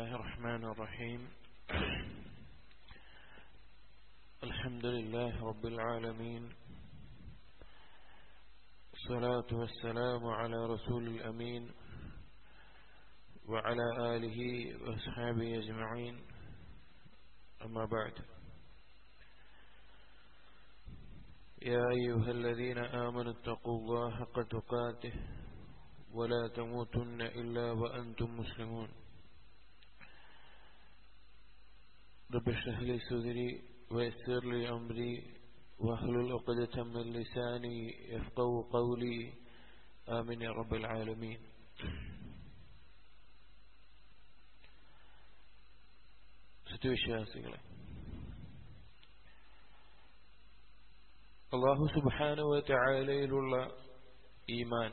الله الرحمن الرحيم الحمد لله رب العالمين الصلاة والسلام على رسول الأمين وعلى آله وأصحابه أجمعين أما بعد يا أيها الذين آمنوا اتقوا الله حق تقاته ولا تموتن إلا وأنتم مسلمون رب اشرح لي صدري ويسر لي أمري واحلل عقدة من لساني يفقه قولي آمين يا رب العالمين സത്യവിശ്വാസികളെ അള്ളാഹു സുബാനുവ ചായാലയിലുള്ള ഈമാൻ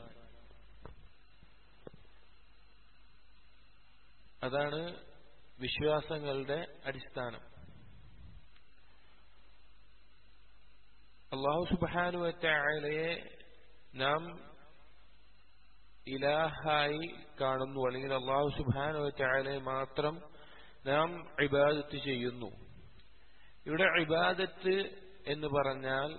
അതാണ് വിശ്വാസങ്ങളുടെ അടിസ്ഥാനം അള്ളാഹു സുബാനുവ ചായാലയെ നാം ഇലാഹായി കാണുന്നു അല്ലെങ്കിൽ അള്ളാഹു സുബാനുവ ചായാലയെ മാത്രം നാം ഇബാദത്ത് ചെയ്യുന്നു ഇവിടെ ഇബാദത്ത് എന്ന് പറഞ്ഞാൽ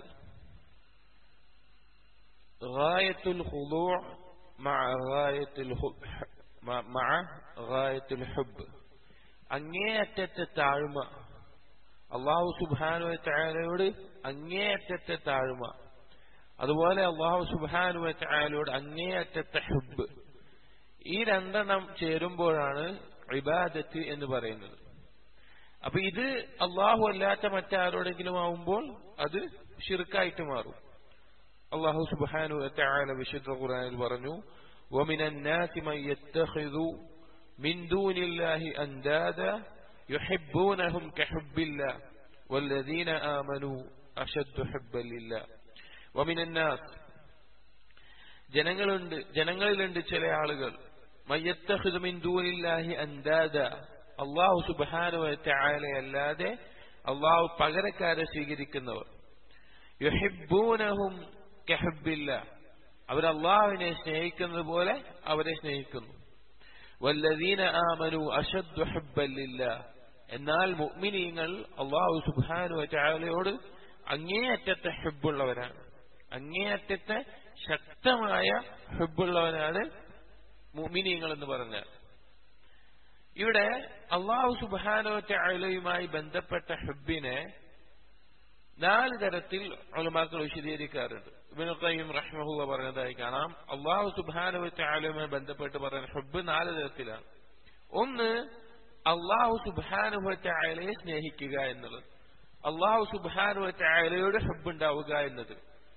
ഗായത്തുൽ ഖുദൂ മഅ ഗായത്തുൽ മഅ ഗായത്തുൽ ഹുബ് അങ്ങേയറ്റത്തെ താഴ്മ അള്ളാഹു സുബാനു ചായാലയോട് അങ്ങേയറ്റത്തെ താഴ്മ അതുപോലെ അള്ളാഹു സുബാനു ചായാലയോട് അങ്ങേയറ്റത്തെ ഹുബ് ഈ രണ്ടെണ്ണം ചേരുമ്പോഴാണ് ഇബാദത്ത് എന്ന് പറയുന്നത് അപ്പൊ ഇത് അള്ളാഹു അല്ലാത്ത മറ്റാരോടെങ്കിലും ആവുമ്പോൾ അത് ഷിർക്കായിട്ട് മാറും അള്ളാഹു സുബാനു താല വിശുദ്ധ ഖുറാനിൽ പറഞ്ഞു ومن الناس من يتخذ من دون الله أندادا يحبونهم كحب الله والذين آمنوا أشد حبا لله ومن الناس ജനങ്ങളുണ്ട് ജനങ്ങളിലുണ്ട് ചില ആളുകൾ മയ്യത്തഖിദു മിൻ ദൂനില്ലാഹി അൻദാദ അല്ലാഹു സുബ്ഹാനഹു വ തആല അല്ലാതെ അല്ലാഹു പകരക്കാരെ സ്വീകരിക്കുന്നവർ യുഹിബ്ബൂനഹും കഹബ്ബില്ല അവർ അള്ളാഹുവിനെ സ്നേഹിക്കുന്നത് പോലെ അവരെ സ്നേഹിക്കുന്നു വല്ലദീന ആമനു അഷദ്ദു ഹബ്ബല്ലില്ല എന്നാൽ മുഅ്മിനീങ്ങൾ അള്ളാഹു സുബ്ഹാനഹു വ തആലയോട് അങ്ങേയറ്റത്തെ ഹബ്ബുള്ളവരാണ് അങ്ങേയറ്റത്തെ ശക്തമായ ഹബ്ബുള്ളവനാണ് മുഅ്മിനീങ്ങൾ എന്ന് പറഞ്ഞാൽ ഇവിടെ അള്ളാഹു സുബാനോ ചായലയുമായി ബന്ധപ്പെട്ട ഹബ്ബിനെ നാല് തരത്തിൽ ഒലമാക്കൾ വിശദീകരിക്കാറുണ്ട് ഇബിന് ഖയ്യിം റഹ്മഹുള്ള പറഞ്ഞതായി കാണാം അള്ളാഹു സുബാനോ ചായലയുമായി ബന്ധപ്പെട്ട് പറയുന്ന ഹബ്ബ് നാല് തരത്തിലാണ് ഒന്ന് അള്ളാഹു സുബാനുഭ ചായലയെ സ്നേഹിക്കുക എന്നുള്ളത് അള്ളാഹു സുബാനുഭ ചായലയോട് ഹബ്ബ് ഉണ്ടാവുക എന്നത്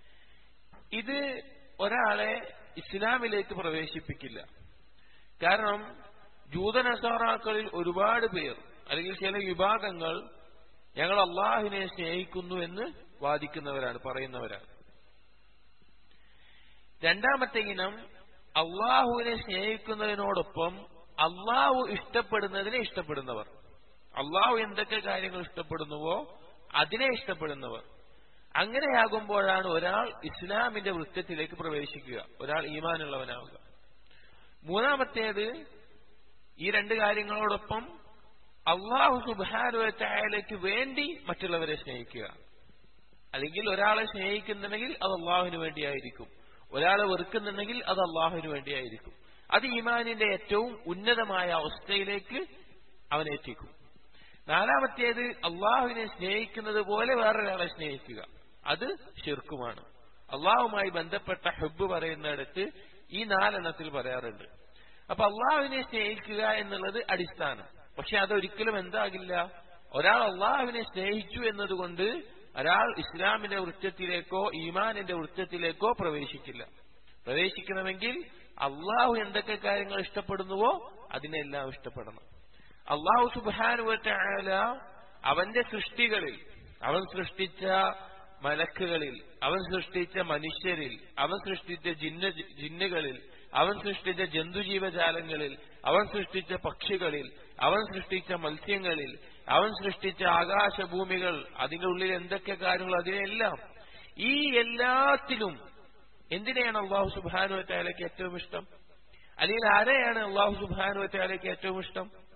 ഇത് ഒരാളെ ഇസ്ലാമിലേക്ക് പ്രവേശിപ്പിക്കില്ല കാരണം ജൂതനസാറാക്കളിൽ ഒരുപാട് പേർ അല്ലെങ്കിൽ ചില വിഭാഗങ്ങൾ ഞങ്ങൾ അള്ളാഹുവിനെ സ്നേഹിക്കുന്നു എന്ന് വാദിക്കുന്നവരാണ് പറയുന്നവരാണ് രണ്ടാമത്തെ ഇനം അള്ളാഹുവിനെ സ്നേഹിക്കുന്നതിനോടൊപ്പം അള്ളാഹു ഇഷ്ടപ്പെടുന്നതിനെ ഇഷ്ടപ്പെടുന്നവർ അള്ളാഹു എന്തൊക്കെ കാര്യങ്ങൾ ഇഷ്ടപ്പെടുന്നുവോ അതിനെ ഇഷ്ടപ്പെടുന്നവർ അങ്ങനെയാകുമ്പോഴാണ് ഒരാൾ ഇസ്ലാമിന്റെ വൃത്തത്തിലേക്ക് പ്രവേശിക്കുക ഒരാൾ ഈമാനുള്ളവനാവുക മൂന്നാമത്തേത് ഈ രണ്ട് കാര്യങ്ങളോടൊപ്പം അള്ളാഹു സുബാനുവറ്റായാലേക്ക് വേണ്ടി മറ്റുള്ളവരെ സ്നേഹിക്കുക അല്ലെങ്കിൽ ഒരാളെ സ്നേഹിക്കുന്നുണ്ടെങ്കിൽ അത് അള്ളാഹുവിന് വേണ്ടിയായിരിക്കും ഒരാളെ വെറുക്കുന്നുണ്ടെങ്കിൽ അത് അള്ളാഹുവിന് വേണ്ടിയായിരിക്കും അത് ഈമാനിന്റെ ഏറ്റവും ഉന്നതമായ അവസ്ഥയിലേക്ക് അവനെ എത്തിക്കും നാലാമത്തേത് അള്ളാഹുവിനെ സ്നേഹിക്കുന്നത് പോലെ വേറൊരാളെ സ്നേഹിക്കുക അത് ഷിർക്കുമാണ് അള്ളാഹുമായി ബന്ധപ്പെട്ട ഹബ്ബ് പറയുന്നിടത്ത് ഈ നാലെണ്ണത്തിൽ പറയാറുണ്ട് അപ്പൊ അള്ളാഹുവിനെ സ്നേഹിക്കുക എന്നുള്ളത് അടിസ്ഥാനം പക്ഷെ അതൊരിക്കലും എന്താകില്ല ഒരാൾ അള്ളാഹുവിനെ സ്നേഹിച്ചു എന്നതുകൊണ്ട് ഒരാൾ ഇസ്ലാമിന്റെ വൃത്തത്തിലേക്കോ ഈമാനിന്റെ വൃത്തത്തിലേക്കോ പ്രവേശിക്കില്ല പ്രവേശിക്കണമെങ്കിൽ അള്ളാഹു എന്തൊക്കെ കാര്യങ്ങൾ ഇഷ്ടപ്പെടുന്നുവോ അതിനെല്ലാം ഇഷ്ടപ്പെടണം അള്ളാഹു സുബാനുവല അവന്റെ സൃഷ്ടികളിൽ അവൻ സൃഷ്ടിച്ച മലക്കുകളിൽ അവൻ സൃഷ്ടിച്ച മനുഷ്യരിൽ അവൻ സൃഷ്ടിച്ച ജിന്ന ജിന്നുകളിൽ അവൻ സൃഷ്ടിച്ച ജന്തുജീവജാലങ്ങളിൽ അവൻ സൃഷ്ടിച്ച പക്ഷികളിൽ അവൻ സൃഷ്ടിച്ച മത്സ്യങ്ങളിൽ അവൻ സൃഷ്ടിച്ച ആകാശഭൂമികൾ അതിന്റെ ഉള്ളിൽ എന്തൊക്കെ കാര്യങ്ങൾ അതിനെല്ലാം ഈ എല്ലാത്തിലും എന്തിനെയാണ് അള്ളാഹു സുബാനു വറ്റാലേക്ക് ഏറ്റവും ഇഷ്ടം അല്ലെങ്കിൽ ആരെയാണ് അള്ളാഹു സുബാനു വറ്റാലേക്ക് ഏറ്റവും ഇഷ്ടം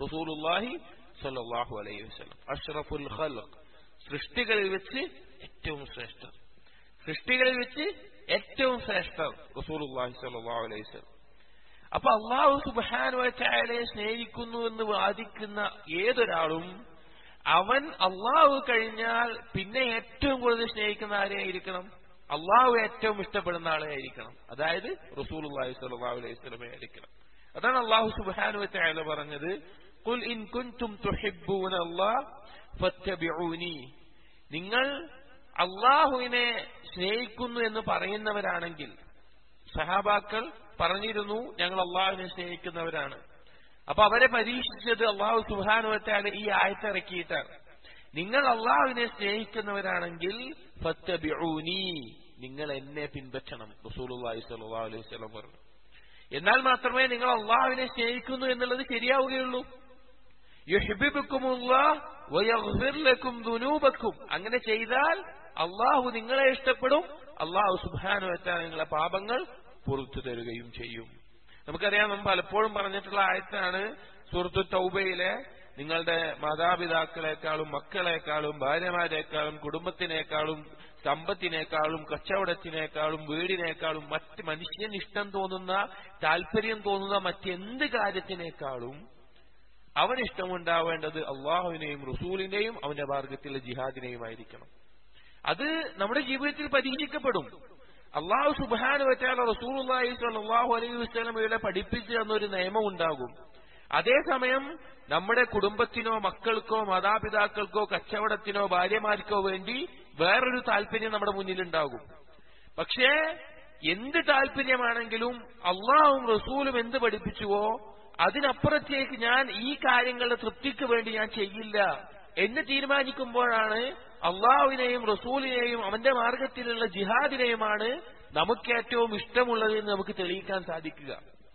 റസൂലുള്ളാഹി സല്ലല്ലാഹു അലൈഹി വസല്ലം അഷ്റഫുൽ ഖൽഖ് സൃഷ്ടികളിൽ വെച്ച് ഏറ്റവും ശ്രേഷ്ഠർ സൃഷ്ടികളിൽ വെച്ച് ഏറ്റവും ശ്രേഷ്ഠർ റസൂലുള്ളാഹി സല്ലല്ലാഹു അലൈഹി വസല്ലം അപ്പൊ അള്ളാഹു സുബാനുവച്ചായാലെ സ്നേഹിക്കുന്നു എന്ന് വാദിക്കുന്ന ഏതൊരാളും അവൻ അള്ളാഹു കഴിഞ്ഞാൽ പിന്നെ ഏറ്റവും കൂടുതൽ സ്നേഹിക്കുന്ന ആരെയായിരിക്കണം അള്ളാഹു ഏറ്റവും ഇഷ്ടപ്പെടുന്ന ആളെ ആയിരിക്കണം അതായത് റസൂൽ അള്ളാഹി സ്വല്ലല്ലാഹു അലൈഹി വസല്ലമയെ ആയിരിക്കണം അതാണ് അള്ളാഹു സുബാനുവച്ചായാല പറഞ്ഞത് ഖുൽ ഇൻ കുൻതും തുഹിബ്ബൂന അല്ലാഹ് ഫത്തബിഊനി നിങ്ങൾ അള്ളാഹുവിനെ സ്നേഹിക്കുന്നു എന്ന് പറയുന്നവരാണെങ്കിൽ സഹാബാക്കൾ പറഞ്ഞിരുന്നു ഞങ്ങൾ അള്ളാഹുവിനെ സ്നേഹിക്കുന്നവരാണ് അപ്പൊ അവരെ പരീക്ഷിച്ചത് അള്ളാഹു സുഹാനുവറ്റാണ് ഈ ആയത്തിറക്കിയിട്ടാണ് നിങ്ങൾ അള്ളാഹുവിനെ സ്നേഹിക്കുന്നവരാണെങ്കിൽ ഫത്തബിഊനി നിങ്ങൾ എന്നെ പിൻപറ്റണം റസൂലുള്ളാഹി സ്വല്ലല്ലാഹു അലൈഹി വസല്ലം പറഞ്ഞു എന്നാൽ മാത്രമേ നിങ്ങൾ അള്ളാഹുവിനെ സ്നേഹിക്കുന്നു എന്നുള്ളത് ശരിയാവുകയുള്ളൂ ദുനൂബക്കും അങ്ങനെ ചെയ്താൽ അള്ളാഹു നിങ്ങളെ ഇഷ്ടപ്പെടും അള്ളാഹു സുബാനു വെച്ചാൽ നിങ്ങളെ പാപങ്ങൾ പുറത്തു തരുകയും ചെയ്യും നമുക്കറിയാം നമ്മൾ പലപ്പോഴും പറഞ്ഞിട്ടുള്ള ആയത്താണ് സുഹൃത്തു തൗബയിലെ നിങ്ങളുടെ മാതാപിതാക്കളെക്കാളും മക്കളെക്കാളും ഭാര്യമാരെക്കാളും കുടുംബത്തിനേക്കാളും സമ്പത്തിനേക്കാളും കച്ചവടത്തിനേക്കാളും വീടിനേക്കാളും മറ്റ് മനുഷ്യന് ഇഷ്ടം തോന്നുന്ന താല്പര്യം തോന്നുന്ന മറ്റെന്ത് കാര്യത്തിനേക്കാളും അവൻ ഇഷ്ടമുണ്ടാവേണ്ടത് അള്ളാഹുവിനെയും റസൂലിനെയും അവന്റെ മാർഗത്തിലെ ജിഹാദിനെയും ആയിരിക്കണം അത് നമ്മുടെ ജീവിതത്തിൽ പരീക്ഷിക്കപ്പെടും അള്ളാഹു സുബാനു വെച്ചാൽ റസൂലി സ്വല്ലാഹു അലൈഹി വസ്ലമയുടെ പഠിപ്പിച്ചു തന്നൊരു നിയമം ഉണ്ടാകും അതേസമയം നമ്മുടെ കുടുംബത്തിനോ മക്കൾക്കോ മാതാപിതാക്കൾക്കോ കച്ചവടത്തിനോ ഭാര്യമാർക്കോ വേണ്ടി വേറൊരു താല്പര്യം നമ്മുടെ മുന്നിലുണ്ടാകും പക്ഷേ എന്ത് താല്പര്യമാണെങ്കിലും അള്ളാഹും റസൂലും എന്ത് പഠിപ്പിച്ചുവോ അതിനപ്പുറത്തേക്ക് ഞാൻ ഈ കാര്യങ്ങളുടെ തൃപ്തിക്ക് വേണ്ടി ഞാൻ ചെയ്യില്ല എന്ന് തീരുമാനിക്കുമ്പോഴാണ് അള്ളാഹുവിനെയും റസൂലിനെയും അവന്റെ മാർഗത്തിലുള്ള ജിഹാദിനെയുമാണ് നമുക്ക് ഏറ്റവും ഇഷ്ടമുള്ളത് എന്ന് നമുക്ക് തെളിയിക്കാൻ സാധിക്കുക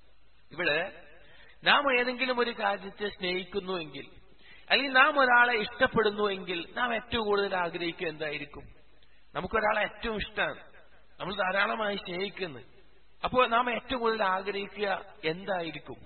ഇവിടെ നാം ഏതെങ്കിലും ഒരു കാര്യത്തെ സ്നേഹിക്കുന്നുവെങ്കിൽ അല്ലെങ്കിൽ നാം ഒരാളെ ഇഷ്ടപ്പെടുന്നുവെങ്കിൽ നാം ഏറ്റവും കൂടുതൽ ആഗ്രഹിക്കുക എന്തായിരിക്കും നമുക്കൊരാളെ ഏറ്റവും ഇഷ്ടമാണ് നമ്മൾ ധാരാളമായി സ്നേഹിക്കുന്നു അപ്പോൾ നാം ഏറ്റവും കൂടുതൽ ആഗ്രഹിക്കുക എന്തായിരിക്കും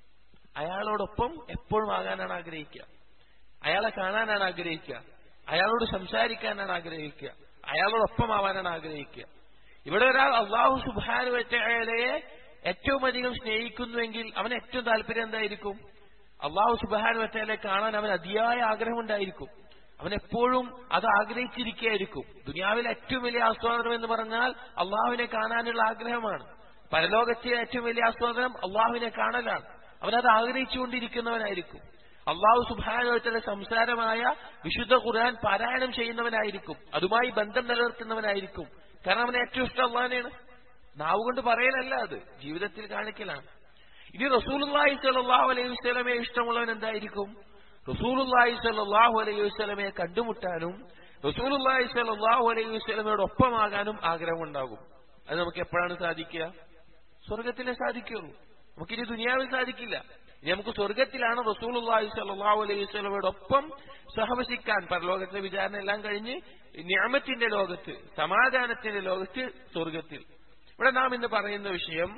അയാളോടൊപ്പം എപ്പോഴും ആകാനാണ് ആഗ്രഹിക്കുക അയാളെ കാണാനാണ് ആഗ്രഹിക്കുക അയാളോട് സംസാരിക്കാനാണ് ആഗ്രഹിക്കുക അയാളോടൊപ്പം ആവാനാണ് ആഗ്രഹിക്കുക ഇവിടെ ഒരാൾ അള്ളാഹു സുബാനു വെച്ചയാളയെ ഏറ്റവും അധികം സ്നേഹിക്കുന്നുവെങ്കിൽ അവന് ഏറ്റവും താല്പര്യം എന്തായിരിക്കും അള്ളാഹു സുബാനു വെച്ചാലെ കാണാൻ അവൻ അതിയായ ആഗ്രഹമുണ്ടായിരിക്കും അവൻ എപ്പോഴും അത് ആഗ്രഹിച്ചിരിക്കുകയായിരിക്കും ദുനിയാവിലെ ഏറ്റവും വലിയ ആസ്വാദനം എന്ന് പറഞ്ഞാൽ അള്ളാഹുവിനെ കാണാനുള്ള ആഗ്രഹമാണ് പരലോകത്തിലെ ഏറ്റവും വലിയ ആസ്വാദനം അള്ളാഹുവിനെ കാണലാണ് അവനത് ആഗ്രഹിച്ചുകൊണ്ടിരിക്കുന്നവനായിരിക്കും അള്ളാഹു സുബാനുവത്തിന്റെ സംസാരമായ വിശുദ്ധ ഖുർആൻ പാരായണം ചെയ്യുന്നവനായിരിക്കും അതുമായി ബന്ധം നിലനിർത്തുന്നവനായിരിക്കും കാരണം അവന് ഏറ്റവും ഇഷ്ടം അള്ളാഹിനെയാണ് നാവ് കൊണ്ട് പറയലല്ല അത് ജീവിതത്തിൽ കാണിക്കലാണ് ഇനി റസൂലുല്ലാഹി സലാഹു അലൈഹി വസ്ലമയെ ഇഷ്ടമുള്ളവൻ എന്തായിരിക്കും റസൂലുല്ലാഹി സലാഹു അലൈഹി വസ്ലമയെ കണ്ടുമുട്ടാനും റസൂലുല്ലാഹി സലാഹു അലൈഹി വസ്ലമയോട് ഒപ്പമാകാനും ആഗ്രഹമുണ്ടാകും അത് നമുക്ക് എപ്പോഴാണ് സാധിക്കുക സ്വർഗത്തിലെ സാധിക്കുള്ളൂ നമുക്കിനി ദുനിയാവിൽ സാധിക്കില്ല ഇനി നമുക്ക് സ്വർഗത്തിലാണ് റസൂലുള്ളാഹി സ്വല്ലല്ലാഹു അലൈഹി വസല്ലമയോടൊപ്പം സഹവസിക്കാൻ പരലോകത്തിലെ വിചാരണ എല്ലാം കഴിഞ്ഞ് ഞാമത്തിന്റെ ലോകത്ത് സമാധാനത്തിന്റെ ലോകത്ത് സ്വർഗത്തിൽ ഇവിടെ നാം ഇന്ന് പറയുന്ന വിഷയം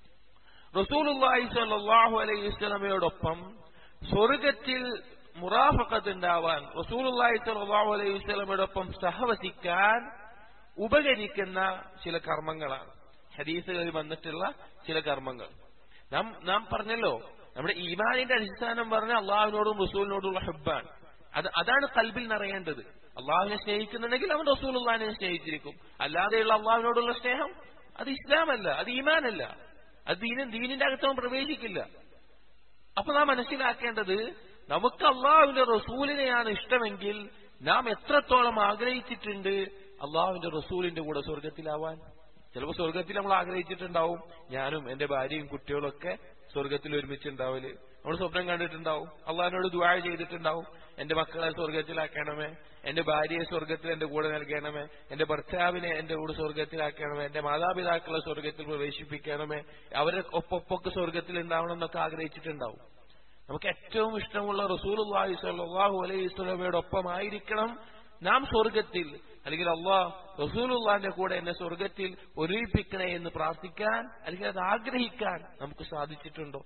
റസൂലുള്ളാഹി സ്വല്ലല്ലാഹു അലൈഹി വസല്ലമയോടൊപ്പം സ്വർഗത്തിൽ മുറാഫക്കത്ത് ഉണ്ടാവാൻ റസൂലുള്ളാഹി സ്വല്ലല്ലാഹു അലൈഹി വസല്ലമയോടൊപ്പം സഹവസിക്കാൻ ഉപകരിക്കുന്ന ചില കർമ്മങ്ങളാണ് ഹദീസുകളിൽ വന്നിട്ടുള്ള ചില കർമ്മങ്ങൾ നാം നാം പറഞ്ഞല്ലോ നമ്മുടെ ഈമാനിന്റെ അടിസ്ഥാനം പറഞ്ഞ അള്ളാഹുവിനോടും റസൂലിനോടുള്ള ഹബ്ബാണ് അത് അതാണ് കൽബിൽ നിറയേണ്ടത് അള്ളാഹുവിനെ സ്നേഹിക്കുന്നുണ്ടെങ്കിൽ അവൻ റസൂൽ അള്ളാഹിനെ സ്നേഹിച്ചിരിക്കും അല്ലാതെയുള്ള അള്ളാഹുവിനോടുള്ള സ്നേഹം അത് ഇസ്ലാമല്ല അത് ഈമാനല്ല അത് ദീന ദീനിന്റെ അകത്ത് അവൻ പ്രവേശിക്കില്ല അപ്പൊ നാം മനസ്സിലാക്കേണ്ടത് നമുക്ക് അള്ളാഹുവിന്റെ റസൂലിനെയാണ് ഇഷ്ടമെങ്കിൽ നാം എത്രത്തോളം ആഗ്രഹിച്ചിട്ടുണ്ട് അള്ളാഹുവിന്റെ റസൂലിന്റെ കൂടെ സ്വർഗത്തിലാവാൻ ചിലപ്പോൾ സ്വർഗത്തിൽ നമ്മൾ ആഗ്രഹിച്ചിട്ടുണ്ടാവും ഞാനും എന്റെ ഭാര്യയും കുട്ടികളും ഒക്കെ സ്വർഗത്തിൽ ഒരുമിച്ചുണ്ടാവല് നമ്മൾ സ്വപ്നം കണ്ടിട്ടുണ്ടാവും അള്ളാഹിനോട് ദുആ ചെയ്തിട്ടുണ്ടാവും എന്റെ മക്കളെ സ്വർഗത്തിലാക്കണമേ എന്റെ ഭാര്യയെ സ്വർഗത്തിൽ എന്റെ കൂടെ നൽകണമേ എന്റെ ഭർത്താവിനെ എന്റെ കൂടെ സ്വർഗത്തിലാക്കണമേ എന്റെ മാതാപിതാക്കളെ സ്വർഗത്തിൽ പ്രവേശിപ്പിക്കണമേ അവരെ ഒപ്പൊക്കെ സ്വർഗത്തിൽ ഉണ്ടാവണം എന്നൊക്കെ ആഗ്രഹിച്ചിട്ടുണ്ടാവും നമുക്ക് ഏറ്റവും ഇഷ്ടമുള്ള റസൂൽ അള്ളാഹു അലൈഹി സ്വലമയോടൊപ്പമായിരിക്കണം നാം സ്വർഗത്തിൽ അല്ലെങ്കിൽ അള്ളാഹ് റസൂലുള്ളാന്റെ കൂടെ എന്നെ സ്വർഗത്തിൽ ഒരുമിപ്പിക്കണേ എന്ന് പ്രാർത്ഥിക്കാൻ അല്ലെങ്കിൽ അത് ആഗ്രഹിക്കാൻ നമുക്ക് സാധിച്ചിട്ടുണ്ടോ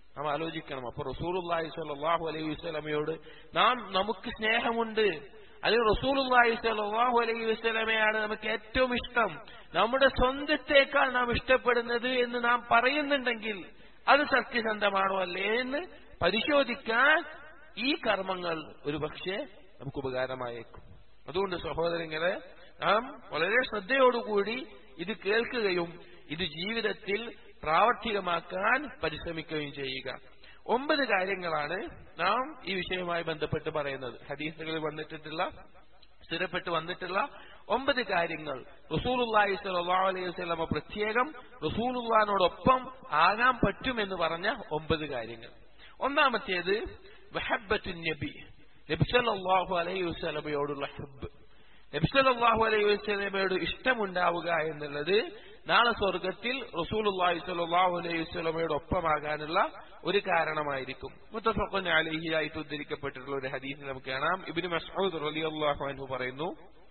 നാം ആലോചിക്കണം അപ്പൊ റസൂലുള്ളാഹി സ്വല്ലല്ലാഹു അലൈഹി വസല്ലമയോട് നാം നമുക്ക് സ്നേഹമുണ്ട് അതിൽ റസൂലുള്ളാഹി സ്വല്ലല്ലാഹു അലൈഹി വസല്ലമയാണ് നമുക്ക് ഏറ്റവും ഇഷ്ടം നമ്മുടെ സ്വന്തത്തേക്കാൾ നാം ഇഷ്ടപ്പെടുന്നത് എന്ന് നാം പറയുന്നുണ്ടെങ്കിൽ അത് സത്യസന്ധമാണോ അല്ലേ എന്ന് പരിശോധിക്കാൻ ഈ കർമ്മങ്ങൾ ഒരുപക്ഷെ നമുക്ക് ഉപകാരമായേക്കും അതുകൊണ്ട് സഹോദരങ്ങളെ നാം വളരെ ശ്രദ്ധയോടുകൂടി ഇത് കേൾക്കുകയും ഇത് ജീവിതത്തിൽ പ്രാവർത്തികമാക്കാൻ പരിശ്രമിക്കുകയും ചെയ്യുക ഒമ്പത് കാര്യങ്ങളാണ് നാം ഈ വിഷയവുമായി ബന്ധപ്പെട്ട് പറയുന്നത് ഹദീസുകളിൽ വന്നിട്ടുള്ള സ്ഥിരപ്പെട്ട് വന്നിട്ടുള്ള ഒമ്പത് കാര്യങ്ങൾ റസൂലുള്ളാഹി സ്വല്ലല്ലാഹു അലൈഹി വസല്ലമ പ്രത്യേകം റസൂലുള്ളാഹിനോടൊപ്പം ആകാൻ പറ്റുമെന്ന് പറഞ്ഞ ഒമ്പത് കാര്യങ്ങൾ ഒന്നാമത്തേത് വഹബ്ബത്തുൻ നബി നബി സല്ലല്ലാഹു അലൈഹി വസല്ലമയോടുള്ള ഹബ്ബ് നബി സല്ലല്ലാഹു അലൈഹി വസല്ലമയോട് ഇഷ്ടമുണ്ടാവുക എന്നുള്ളത് നാളെ സ്വർഗത്തിൽ റസൂലുള്ളാഹി സ്വല്ലല്ലാഹു അലൈഹി വസല്ലമയുടെ ഒപ്പമാകാനുള്ള ഒരു കാരണമായിരിക്കും മുത്തഫഖുൻ അലൈഹി ആയിട്ട് ഉദ്ധരിക്കപ്പെട്ടിട്ടുള്ള ഒരു ഹദീസിൽ നമുക്ക് കാണാം ഇബ്നു മസ്ഊദ് റളിയല്ലാഹു അൻഹു പറയുന്നു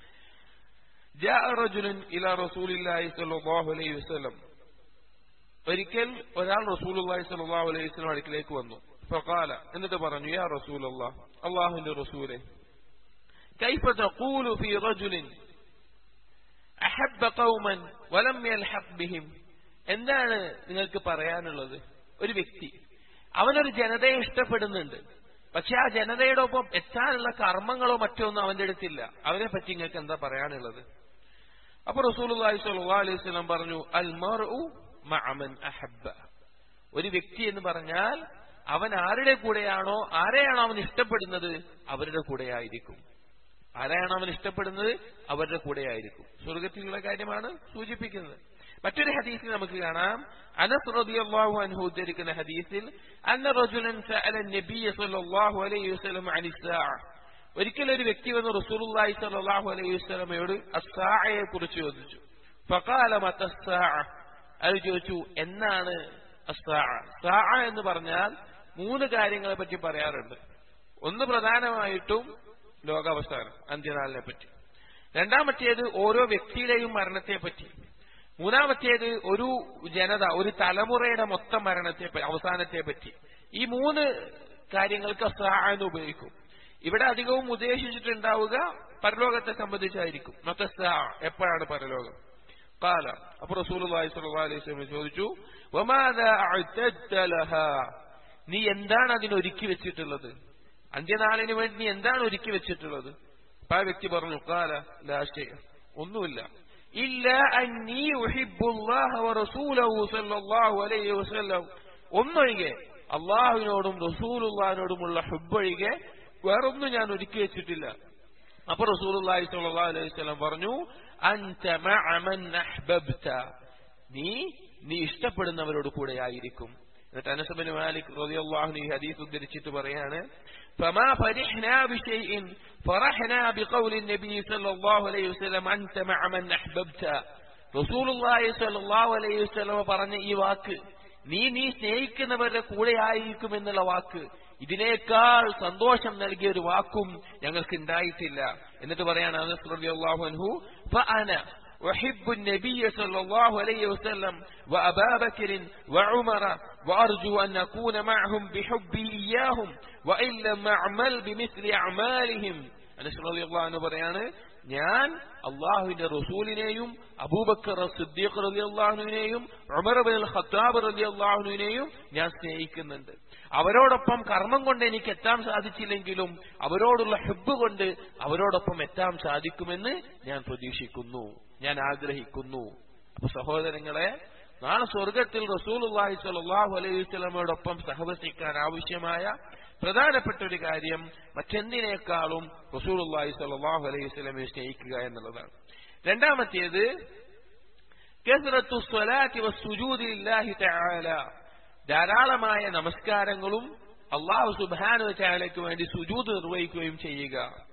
ജാഅ റജുലുൻ ഇലാ റസൂലില്ലാഹി സ്വല്ലല്ലാഹു അലൈഹി വസല്ലം ഒരിക്കൽ ഒരാൾ റസൂലുള്ളാഹി സ്വല്ലല്ലാഹു അലൈഹി വസല്ലം അടുക്കിലേക്ക് വന്നു ഫഖാല എന്നിട്ട് പറഞ്ഞു യാ റസൂലല്ലാഹ് അല്ലാഹുവിന്റെ റസൂലേ കൈഫ തഖൂലു ഫീ റജുലിൻ അഹബ്ബ ഖൗമൻ വലം യൽഹഖ് ബിഹിം എന്താണ് നിങ്ങൾക്ക് പറയാനുള്ളത് ഒരു വ്യക്തി അവനൊരു ജനതയെ ഇഷ്ടപ്പെടുന്നുണ്ട് പക്ഷെ ആ ജനതയുടെ ഒപ്പം എത്താനുള്ള കർമ്മങ്ങളോ മറ്റോ ഒന്നും അവന്റെ അടുത്തില്ല അവനെ പറ്റി നിങ്ങൾക്ക് എന്താ പറയാനുള്ളത് അപ്പൊ റസൂലുള്ളാഹി സ്വല്ലല്ലാഹു അലൈഹി വസല്ലം പറഞ്ഞു അൽ മർഉ മഅമൻ അഹബ്ബ ഒരു വ്യക്തി എന്ന് പറഞ്ഞാൽ അവൻ ആരുടെ കൂടെയാണോ ആരെയാണോ അവൻ ഇഷ്ടപ്പെടുന്നത് അവരുടെ കൂടെയായിരിക്കും ആരാണ് അവൻ ഇഷ്ടപ്പെടുന്നത് അവരുടെ കൂടെയായിരിക്കും സ്വർഗത്തിലുള്ള കാര്യമാണ് സൂചിപ്പിക്കുന്നത് മറ്റൊരു ഹദീസിൽ നമുക്ക് കാണാം അനസ് റളിയല്ലാഹു അൻഹു ഉദ്ധരിക്കുന്ന ഹദീസിൽ അന്ന റജുലൻ സഅല നബിയ സല്ലല്ലാഹു അലൈഹി വസല്ലം അനി സാഅ ഒരിക്കൽ ഒരു വ്യക്തി വന്ന് റസൂലുള്ളാഹി സല്ലല്ലാഹു അലൈഹി വസല്ലമയോട് അസ്സാഅയെ കുറിച്ച് ചോദിച്ചു ഫഖാല മതസ്സാഅ അത് ചോദിച്ചു എന്നാണ് അസ്സാഅ സാഅ എന്ന് പറഞ്ഞാൽ മൂന്ന് കാര്യങ്ങളെ പറ്റി പറയാറുണ്ട് ഒന്ന് പ്രധാനമായിട്ടും ലോകാവസാനം അന്ത്യനാളിനെ പറ്റി രണ്ടാമത്തേത് ഓരോ വ്യക്തിയുടെയും മരണത്തെ പറ്റി മൂന്നാമത്തേത് ഒരു ജനത ഒരു തലമുറയുടെ മൊത്തം മരണത്തെ അവസാനത്തെ പറ്റി ഈ മൂന്ന് കാര്യങ്ങൾക്ക് അസാ എന്ന് ഉപയോഗിക്കും ഇവിടെ അധികവും ഉദ്ദേശിച്ചിട്ടുണ്ടാവുക പരലോകത്തെ സംബന്ധിച്ചായിരിക്കും മത്തസാ എപ്പോഴാണ് പരലോകം കാല അപ്പൊ റസൂൽ അലൈഹി സ്വലം ചോദിച്ചു നീ എന്താണ് അതിനൊരുക്കി വെച്ചിട്ടുള്ളത് അന്ത്യനാളിന് വേണ്ടി നീ എന്താണ് ഒരുക്കി വെച്ചിട്ടുള്ളത് അപ്പൊ ആ വ്യക്തി പറഞ്ഞു കാല ലാശയ ഒന്നുമില്ല ഇല്ല അന്നീ ഉഹിബ്ബുല്ലാഹ വറസൂലഹു സല്ലല്ലാഹു അലൈഹി വസല്ലം ഒന്നൊഴികെ അള്ളാഹുവിനോടും റസൂലുള്ളാഹിനോടുമുള്ള ഹുബൊഴികെ വേറൊന്നും ഞാൻ ഒരുക്കി വെച്ചിട്ടില്ല അപ്പൊ റസൂലുള്ളാഹി സ്വല്ലല്ലാഹു അലൈഹി വസല്ലം പറഞ്ഞു അൻത മഅ മൻ അഹ്ബബ്ത നീ നീ ഇഷ്ടപ്പെടുന്നവരോട് കൂടെ ആയിരിക്കും എന്നിട്ട് അനസബിന് മാലിക് റളിയല്ലാഹു ഈ ഹദീസ് ഉദ്ധരിച്ചിട്ട് പറയാണ് فما فرحنا بشيء فرحنا بقول النبي صلى الله عليه وسلم أنت مع من أحببت رسول الله صلى الله عليه وسلم പറഞ്ഞ ഈ വാക്ക് നീ നീ സ്നേഹിക്കുന്നവരുടെ കൂടെ ആയിരിക്കും എന്നുള്ള വാക്ക് ഇതിനേക്കാൾ സന്തോഷം നൽകിയ ഒരു വാക്കും ഞങ്ങൾക്ക് ഉണ്ടായിട്ടില്ല എന്നിട്ട് പറയാണ് അനസ് റളിയല്ലാഹു അൻഹു ഫഅന أحب النبي صلى الله عليه وسلم وأبا بكر وعمر وأرجو أن أكون معهم بحبي إياهم وإن لم أعمل بمثل أعمالهم അനസ് റളിയല്ലാഹു അൻഹു പറയാണ് ഞാൻ അള്ളാഹുവിന്റെ റസൂലിനെയും അബൂബക്കർ സിദ്ദീഖ് റളിയല്ലാഹുവിനെയും ഉമർ ബിൻ ഖത്താബ് റളിയല്ലാഹുവിനെയും ഞാൻ സ്നേഹിക്കുന്നുണ്ട് അവരോടൊപ്പം കർമ്മം കൊണ്ട് എനിക്ക് എത്താൻ സാധിച്ചില്ലെങ്കിലും അവരോടുള്ള ഹെബ് കൊണ്ട് അവരോടൊപ്പം എത്താൻ സാധിക്കുമെന്ന് ഞാൻ പ്രതീക്ഷിക്കുന്നു ഞാൻ ആഗ്രഹിക്കുന്നു അപ്പൊ സഹോദരങ്ങളെ നാളെ സ്വർഗത്തിൽ റസൂലുള്ളാഹി സ്വല്ലല്ലാഹു അലൈഹി വസല്ലമയോടൊപ്പം സഹവസിക്കാൻ ആവശ്യമായ പ്രധാനപ്പെട്ട ഒരു കാര്യം മറ്റെന്തിനേക്കാളും റസൂലുള്ളാഹി സ്വല്ലല്ലാഹു അലൈഹി വസല്ലമയെ സ്നേഹിക്കുക എന്നുള്ളതാണ് രണ്ടാമത്തേത് കസ്റത്തു സ്വലാത്തി വസ്സുജൂദി ലില്ലാഹി തആല ധാരാളമായ നമസ്കാരങ്ങളും അള്ളാഹു സുബ്ഹാനഹു വതആലയ്ക്ക് വേണ്ടി സുജൂദ് നിർവഹിക്കുകയും ചെയ്യുക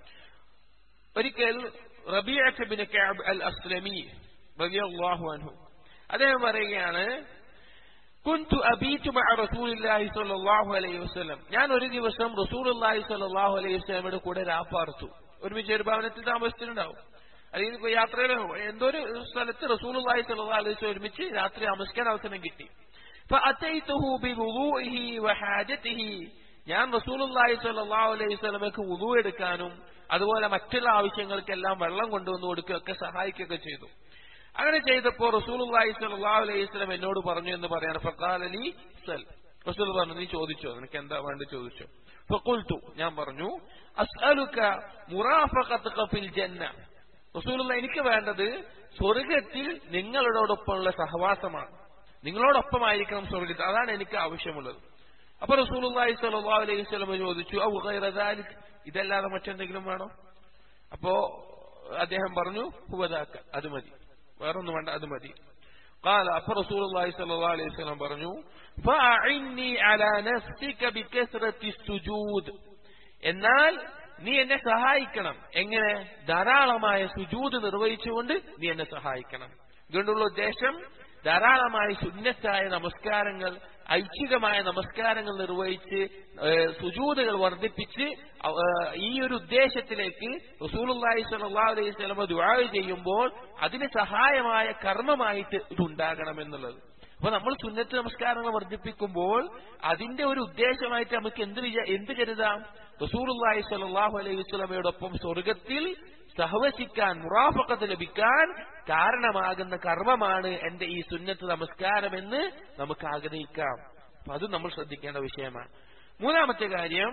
ഒരിക്കൽ റബീഅത്ത് ബിൻ കഅബ് അൽ അസ്ലമി റളിയല്ലാഹു അൻഹു അദ്ദേഹം പറയുകയാണ് കുന്തു അബീറ്റു മഅ റസൂലില്ലാഹി സ്വല്ലല്ലാഹു അലൈഹി വസല്ലം ഞാൻ ഒരു ദിവസം റസൂലുള്ളാഹി സ്വല്ലല്ലാഹു അലൈഹി വസല്ലമയുടെ കൂടെ രാപ്പാർത്തു ഒരുമിച്ച് ഒരു ഭവനത്തിൽ താമസിച്ചിട്ടുണ്ടാവും അല്ലെങ്കിൽ ഇപ്പൊ യാത്രയിലോ എന്തോ ഒരു സ്ഥലത്ത് റസൂലുള്ളാഹി സ്വല്ലല്ലാഹു അലൈഹി വസല്ലം ഒരുമിച്ച് രാത്രി താമസിക്കാൻ അവസരം കിട്ടി فأتيته بوضوئه وحاجته ഞാൻ റസൂലുള്ളാഹി സ്വല്ലല്ലാഹു അലൈഹി വസല്ലമക്ക് വുളു എടുക്കാനും അതുപോലെ മറ്റുള്ള ആവശ്യങ്ങൾക്കെല്ലാം വെള്ളം കൊണ്ടുവന്ന് കൊടുക്കുകയൊക്കെ സഹായിക്കുകയൊക്കെ ചെയ്തു അങ്ങനെ ചെയ്തപ്പോൾ റസൂലുള്ളാഹി സ്വല്ലല്ലാഹു അലൈഹി വസല്ലം എന്നോട് പറഞ്ഞു എന്ന് പറയാണ് ഫഖാലലി സൽ റസൂൽ പറഞ്ഞു നീ ചോദിച്ചോ നിനക്ക് എന്താ വേണ്ടി ചോദിച്ചോ ഫഖുൽതു ഞാൻ പറഞ്ഞു അസ്അലുക മുറാഫഖതക ഫിൽ ജന്ന റസൂലുള്ള എനിക്ക് വേണ്ടത് സ്വർഗത്തിൽ നിങ്ങളോടൊപ്പമുള്ള സഹവാസമാണ് നിങ്ങളോടൊപ്പമായിരിക്കണം സ്വർഗത്തിൽ അതാണ് എനിക്ക് ആവശ്യമുള്ളത് അപ്പൊ റസൂലുള്ളാഹി സ്വല്ലല്ലാഹു അലൈഹി വസല്ലം ചോദിച്ചു ഔ ഗൈറ ദാലിക് ഇതല്ലാതെ മറ്റെന്തെങ്കിലും വേണോ അപ്പോ അദ്ദേഹം പറഞ്ഞു ഹുവദാക്ക അത് മതി വേറൊന്നും വേണ്ട അത് മതി قال فرسول الله صلى الله عليه وسلم പറഞ്ഞു فأعني على نفسك بكثرة السجود എന്നാൽ നീ എന്നെ സഹായിക്കണം എങ്ങനെ ധാരാളമായ സുജൂത് നിർവഹിച്ചുകൊണ്ട് നീ എന്നെ സഹായിക്കണം ഇതുകൊണ്ടുള്ള ഉദ്ദേശം ധാരാളമായ സുന്നത്തായ നമസ്കാരങ്ങൾ ഐച്ഛികമായ നമസ്കാരങ്ങൾ നിർവഹിച്ച് സുജൂതുകൾ വർദ്ധിപ്പിച്ച് ഈ ഒരു ഉദ്ദേശത്തിലേക്ക് റസൂലുള്ളാഹി സ്വല്ലല്ലാഹു അലൈഹി വസല്ലം ദുആ ചെയ്യുമ്പോൾ അതിന് സഹായമായ കർമ്മമായിട്ട് ഇതുണ്ടാകണം എന്നുള്ളത് അപ്പൊ നമ്മൾ സുന്നത്ത് നമസ്കാരങ്ങൾ വർദ്ധിപ്പിക്കുമ്പോൾ അതിന്റെ ഒരു ഉദ്ദേശമായിട്ട് നമുക്ക് എന്ത് വിചാ എന്ത് കരുതാം റസൂലുള്ളാഹി സ്വല്ലല്ലാഹു അലൈഹി വസല്ലമയോടൊപ്പം സ്വർഗത്തിൽ സഹവസിക്കാൻ മുറാഫക്കത്ത് ലഭിക്കാൻ കാരണമാകുന്ന കർമ്മമാണ് എന്റെ ഈ സുന്നത്ത് നമസ്കാരമെന്ന് നമുക്ക് ആഗ്രഹിക്കാം അപ്പൊ അത് നമ്മൾ ശ്രദ്ധിക്കേണ്ട വിഷയമാണ് മൂന്നാമത്തെ കാര്യം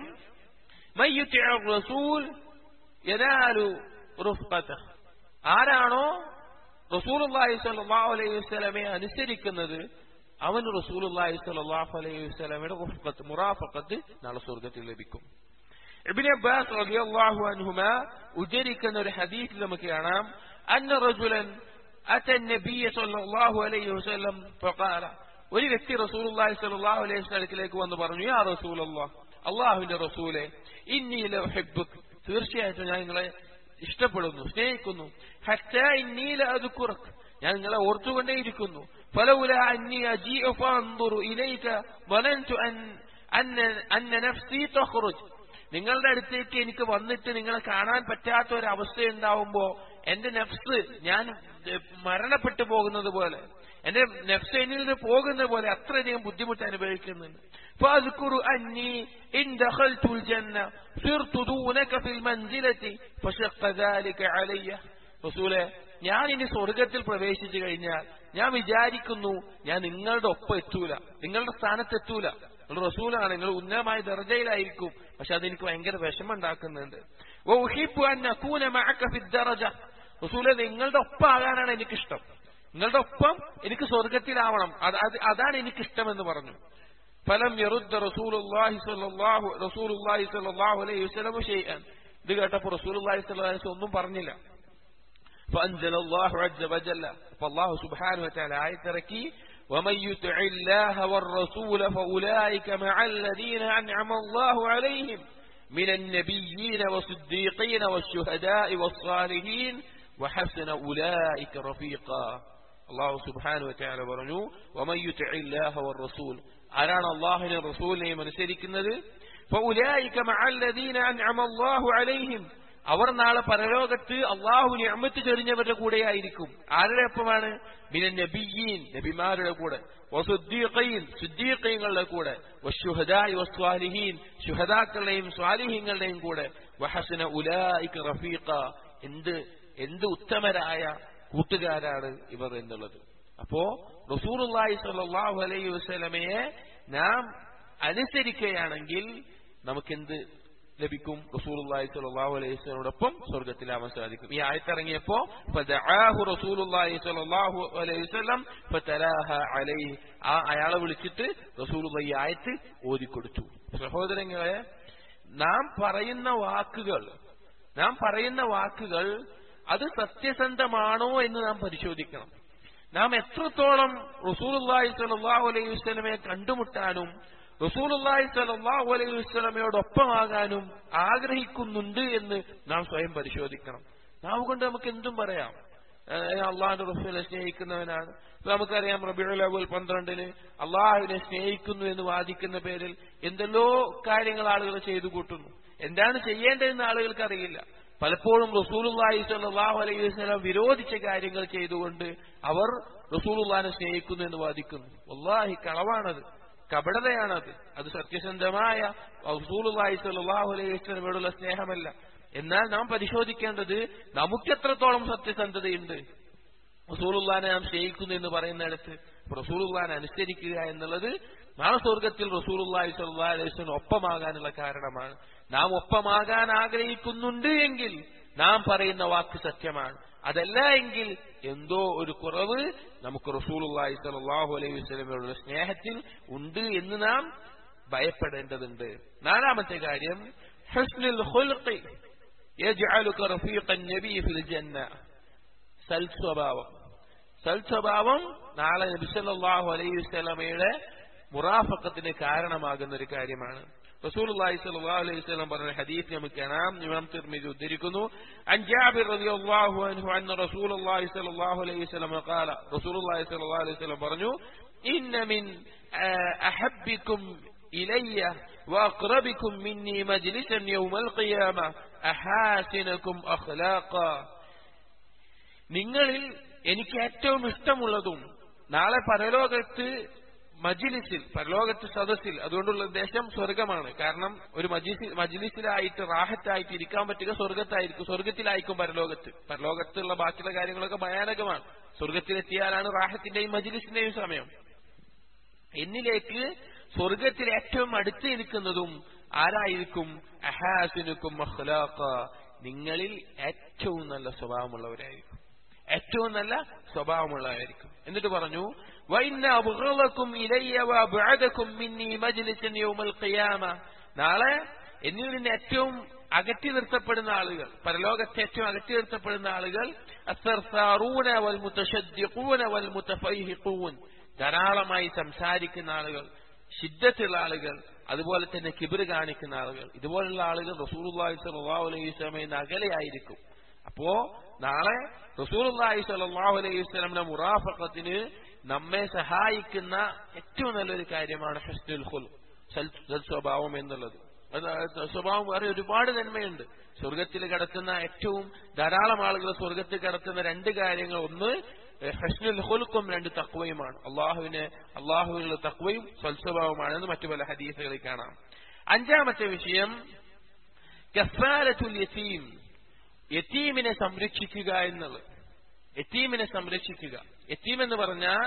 റസൂൽ ആരാണോ റസൂലുള്ളാഹി സ്വല്ലല്ലാഹു അലൈഹി വസല്ലമയെ അനുസരിക്കുന്നത് അവന് റസൂലുള്ളാഹി സ്വല്ലല്ലാഹു അലൈഹി വസല്ലമയുടെ റുഫ്ഖത്ത് മുറാഫഖത്ത് നാളെ സ്വർഗ്ഗത്തിൽ ലഭിക്കും ഇബ്നു അബ്ബാസ് റളിയല്ലാഹു അൻഹുമ ഉദ്ധരിക്കുന്ന ഒരു ഹദീസിൽ നമുക്ക് കാണാം അന്ന റജുലൻ അത നബിയ സ്വല്ലല്ലാഹു അലൈഹി വസല്ലം ഫഖാല ഒരു വ്യക്തി റസൂലുള്ളാഹി സ്വല്ലല്ലാഹു അലൈഹി വസല്ലത്തിലേക്ക് വന്ന് പറഞ്ഞു യാ റസൂലല്ലാഹ് അള്ളാഹുവിന്റെ റസൂലെ ഇന്നി ലഹിബ്ബുക് തീർച്ചയായിട്ടും ഞാൻ നിങ്ങളെ ഇഷ്ടപ്പെടുന്നു സ്നേഹിക്കുന്നു ഹത്താ ഇന്നി ലഅദ്കുറക് ഞാൻ നിങ്ങളെ ഓർത്തുകൊണ്ടേയിരിക്കുന്നു ഫലൗല അന്നി അജീഉ ഫഅൻദുറു ഇലൈക വലൻതു അൻ അന്ന അന്ന നഫ്സി തഖ്റുജ് നിങ്ങളുടെ അടുത്തേക്ക് എനിക്ക് വന്നിട്ട് നിങ്ങളെ കാണാൻ പറ്റാത്ത ഒരു അവസ്ഥ ഉണ്ടാവുമ്പോ എന്റെ നഫ്സ് ഞാൻ മരണപ്പെട്ടു പോകുന്നത് പോലെ എന്റെ നഫ്സ് എന്നിൽ നിന്ന് പോകുന്ന പോലെ അത്രയധികം ബുദ്ധിമുട്ട് അനുഭവിക്കുന്നുണ്ട് فاذكر أني إن دخلت الجنة صرت دونك في المنزلة فشق ذلك علي റസൂലെ ഞാൻ ഇനി സ്വർഗത്തിൽ പ്രവേശിച്ചു കഴിഞ്ഞാൽ ഞാൻ വിചാരിക്കുന്നു ഞാൻ നിങ്ങളുടെ ഒപ്പം എത്തൂല നിങ്ങളുടെ സ്ഥാനത്ത് എത്തൂല നിങ്ങൾ റസൂലാണ് നിങ്ങൾ ഉന്നതമായ ദർജയിലായിരിക്കും പക്ഷെ അതെനിക്ക് ഭയങ്കര വിഷമം ഉണ്ടാക്കുന്നുണ്ട് റസൂലെ നിങ്ങളുടെ ഒപ്പം ആകാനാണ് എനിക്കിഷ്ടം നിങ്ങളുടെ ഒപ്പം എനിക്ക് സ്വർഗത്തിലാവണം അതാണ് എനിക്കിഷ്ടം എന്ന് പറഞ്ഞു ഫലം യറുദ്ദ റസൂലുള്ളാഹി സ്വല്ലല്ലാഹു റസൂലുള്ളാഹി സ്വല്ലല്ലാഹു അലൈഹി വസല്ലം ഷൈഅൻ ഇത് കേട്ടപ്പോൾ റസൂലുള്ളാഹി സ്വല്ലല്ലാഹു അലൈഹി വസല്ലം ഒന്നും പറഞ്ഞില്ല فأنزل الله عز وجل فالله سبحانه وتعالى آية تركي ومن يطع الله والرسول فأولئك مع الذين أنعم الله عليهم من النبيين والصديقين والشهداء والصالحين وحسن أولئك رفيقا الله سبحانه وتعالى പറഞ്ഞു ومن يطع الله والرسول ആരാണ് അള്ളാഹുവിനെ റസൂലിനെയും അനുസരിക്കുന്നത് فأولئك مع الذين أنعم الله عليهم അവർ നാളെ പരലോകത്ത് അള്ളാഹു ഞമ്മത്ത് ചെറിഞ്ഞവരുടെ കൂടെയായിരിക്കും ആരുടെ ഒപ്പമാണ് ബിന നബിയീൻ നബിമാരുടെ കൂടെ വസുദ്ദീഖീൻ സുദ്ദീഖീങ്ങളുടെ കൂടെ വശുഹദായി വസ്വാലിഹീൻ ശുഹദാക്കളുടെയും സ്വാലിഹീങ്ങളുടെയും കൂടെ വഹസന ഉലായിക്ക് റഫീഖ എന്ത് എന്ത് ഉത്തമരായ കൂട്ടുകാരാണ് ഇവർ എന്നുള്ളത് അപ്പോ റസൂറുല്ലാഹി സ്വല്ലല്ലാഹു അലൈഹി വസല്ലമയെ നാം അനുസരിക്കുകയാണെങ്കിൽ നമുക്കെന്ത് ലഭിക്കും റസൂലുള്ളാഹി സ്വല്ലല്ലാഹു അലൈഹി വസല്ലമയോടൊപ്പം സ്വർഗ്ഗത്തിലാവാൻ സാധിക്കും ഈ ആയത്തിറങ്ങിയപ്പോ ഫദഅഹു റസൂലുള്ളാഹി സ്വല്ലല്ലാഹു അലൈഹി വസല്ലം ഫതലാഹ അലൈഹി ആ അയാളെ വിളിച്ചിട്ട് റസൂലുള്ളാഹി ഈ ആയത്ത് ഓതിക്കൊടുത്തു സഹോദരങ്ങളെ നാം പറയുന്ന വാക്കുകൾ നാം പറയുന്ന വാക്കുകൾ അത് സത്യസന്ധമാണോ എന്ന് നാം പരിശോധിക്കണം നാം എത്രത്തോളം റസൂലുള്ളാഹി സ്വല്ലല്ലാഹു അലൈഹി വസല്ലമയെ കണ്ടുമുട്ടാനും റസൂലുള്ളാഹി സ്വല്ലല്ലാഹു അലൈഹി വസല്ലമയോടൊപ്പമാകാനും ആഗ്രഹിക്കുന്നുണ്ട് എന്ന് നാം സ്വയം പരിശോധിക്കണം നാം കൊണ്ട് നമുക്ക് എന്തും പറയാം അള്ളാഹിന്റെ റസൂലിനെ സ്നേഹിക്കുന്നവനാണ് നമുക്കറിയാം റബിഉൽ അവൽ പന്ത്രണ്ടിന് അള്ളാഹുവിനെ സ്നേഹിക്കുന്നു എന്ന് വാദിക്കുന്ന പേരിൽ എന്തെല്ലോ കാര്യങ്ങൾ ആളുകൾ ചെയ്തു കൂട്ടുന്നു എന്താണ് ചെയ്യേണ്ടതെന്ന് ആളുകൾക്ക് അറിയില്ല പലപ്പോഴും റസൂലുള്ളാഹി സ്വല്ലല്ലാഹു അലൈഹി വസല്ലം വിരോധിച്ച കാര്യങ്ങൾ ചെയ്തുകൊണ്ട് അവർ റസൂലുള്ളാഹിനെ സ്നേഹിക്കുന്നു എന്ന് വാദിക്കുന്നു വല്ലാഹി കളവാണത് കപടതയാണത് അത് സത്യസന്ധമായ റസൂലുള്ളാഹി സ്വല്ലല്ലാഹു അലൈഹി വസല്ലമയോടുള്ള സ്നേഹമല്ല എന്നാൽ നാം പരിശോധിക്കേണ്ടത് നമുക്കെത്രത്തോളം സത്യസന്ധതയുണ്ട് റസൂലുള്ളാനെ നാം സ്നേഹിക്കുന്നു എന്ന് പറയുന്നിടത്ത് റസൂലുള്ളാനെ അനുസരിക്കുക എന്നുള്ളത് നാളെ സ്വർഗത്തിൽ റസൂലുള്ളാഹി സ്വല്ലല്ലാഹു അലൈഹി വസല്ലം ഒപ്പമാകാനുള്ള കാരണമാണ് നാം ഒപ്പമാകാൻ ആഗ്രഹിക്കുന്നുണ്ട് എങ്കിൽ നാം പറയുന്ന വാക്ക് സത്യമാണ് അതല്ല എങ്കിൽ എന്തോ ഒരു കുറവ് നമുക്ക് റസൂലുള്ളാഹി സ്വല്ലല്ലാഹു അലൈഹി വസല്ലമയോടുള്ള സ്നേഹത്തിൽ ഉണ്ട് എന്ന് നാം ഭയപ്പെടേണ്ടതുണ്ട് നാലാമത്തെ കാര്യം ഹസ്നുൽ ഖുൽഖി യജ്അലുക റഫീഖൻ നബി ഫിൽ ജന്ന സൽസ്വഭാവം സൽസ്വഭാവം നാളെ നബി സല്ലല്ലാഹു അലൈഹി വസല്ലമയുടെ മുറാഫക്കത്തിന് കാരണമാകുന്ന ഒരു കാര്യമാണ് റസൂലുള്ളാഹി സ്വല്ലല്ലാഹു അലൈഹി വസല്ലം പറഞ്ഞ ഹദീസ് നമുക്ക് കാണാം ഇമാം തിർമിദി ഉദ്ധരിക്കുന്നു അൻ ജാബിർ റളിയല്ലാഹു അൻഹു അന്ന റസൂലുള്ളാഹി സ്വല്ലല്ലാഹു അലൈഹി വസല്ലം ഖാല റസൂലുള്ളാഹി സ്വല്ലല്ലാഹു അലൈഹി വസല്ലം പറഞ്ഞു ഇന്ന മിൻ അഹബ്ബിക്കും ഇലയ്യ وأقربكم مني مجلسا يوم القيامة أحاسنكم أخلاقا നിങ്ങളിൽ എനിക്ക് ഏറ്റവും ഇഷ്ടമുള്ളതും നാളെ പരലോകത്ത് മജിലിസിൽ പരലോകത്ത് സദസ്സിൽ അതുകൊണ്ടുള്ള ഉദ്ദേശം സ്വർഗമാണ് കാരണം ഒരു മജിലിസിൽ മജിലിസിലായിട്ട് റാഹത്തായിട്ട് ഇരിക്കാൻ പറ്റുക സ്വർഗത്തായിരിക്കും സ്വർഗത്തിലായിരിക്കും പരലോകത്ത് പരലോകത്തുള്ള ബാക്കിയുള്ള കാര്യങ്ങളൊക്കെ ഭയാനകമാണ് സ്വർഗത്തിലെത്തിയാലാണ് റാഹത്തിന്റെയും മജിലിസിന്റെയും സമയം എന്നിലേക്ക് സ്വർഗത്തിൽ ഏറ്റവും അടുത്ത് നിൽക്കുന്നതും ആരായിരിക്കും അഹാസിനുക്കും അഖ്ലാഖ നിങ്ങളിൽ ഏറ്റവും നല്ല സ്വഭാവമുള്ളവരായിരിക്കും ഏറ്റവും നല്ല സ്വഭാവമുള്ളവരായിരിക്കും എന്നിട്ട് പറഞ്ഞു വൈന്ന അബ്ഗളക്കും ഇലയ്യ വഅബ്അദക്കും മിന്നി മജ്ലിസൻ യൗമൽ ഖിയാമ നാളെ എന്നിൽ നിന്ന് ഏറ്റവും അകറ്റി നിർത്തപ്പെടുന്ന ആളുകൾ പരലോകത്തെ ഏറ്റവും അകറ്റി നിർത്തപ്പെടുന്ന ആളുകൾ അസ്സർസാറൂന വൽ മുതശദ്ദിഖൂന വൽ മുതഫൈഹിഖൂൻ ധാരാളമായി സംസാരിക്കുന്ന ആളുകൾ ശിദ്ധത്തുള്ള ആളുകൾ അതുപോലെ തന്നെ കിബിറ് കാണിക്കുന്ന ആളുകൾ ഇതുപോലുള്ള ആളുകൾ റസൂലുള്ളാഹി സ്വല്ലല്ലാഹു അലൈഹി വസല്ലമയിൽ അകലെയായിരിക്കും അപ്പോ നാളെ റസൂലുള്ളാഹി സ്വല്ലല്ലാഹു അലൈഹി വസല്ലമയുടെ മുറാഫഖത്തിന് നമ്മെ സഹായിക്കുന്ന ഏറ്റവും നല്ലൊരു കാര്യമാണ് ഹസ്നുൽ ഖുൽ സ്വഭാവം എന്നുള്ളത് സ്വഭാവം വേറെ ഒരുപാട് നന്മയുണ്ട് സ്വർഗത്തിൽ കിടക്കുന്ന ഏറ്റവും ധാരാളം ആളുകൾ സ്വർഗത്തിൽ കിടക്കുന്ന രണ്ട് കാര്യങ്ങൾ ഒന്ന് ഹസ്നുൽ ഹുൽക്കും രണ്ട് തക്വയുമാണ് അള്ളാഹുവിന് അള്ളാഹുവിനുള്ള തക്വയും സ്വൽസ്വഭാവമാണെന്ന് മറ്റു പല ഹദീസുകളിൽ കാണാം അഞ്ചാമത്തെ വിഷയം കഫാലത്തുൽ യതീം യതീമിനെ സംരക്ഷിക്കുക എന്നുള്ളത് യതീമിനെ സംരക്ഷിക്കുക യതീം എന്ന് പറഞ്ഞാൽ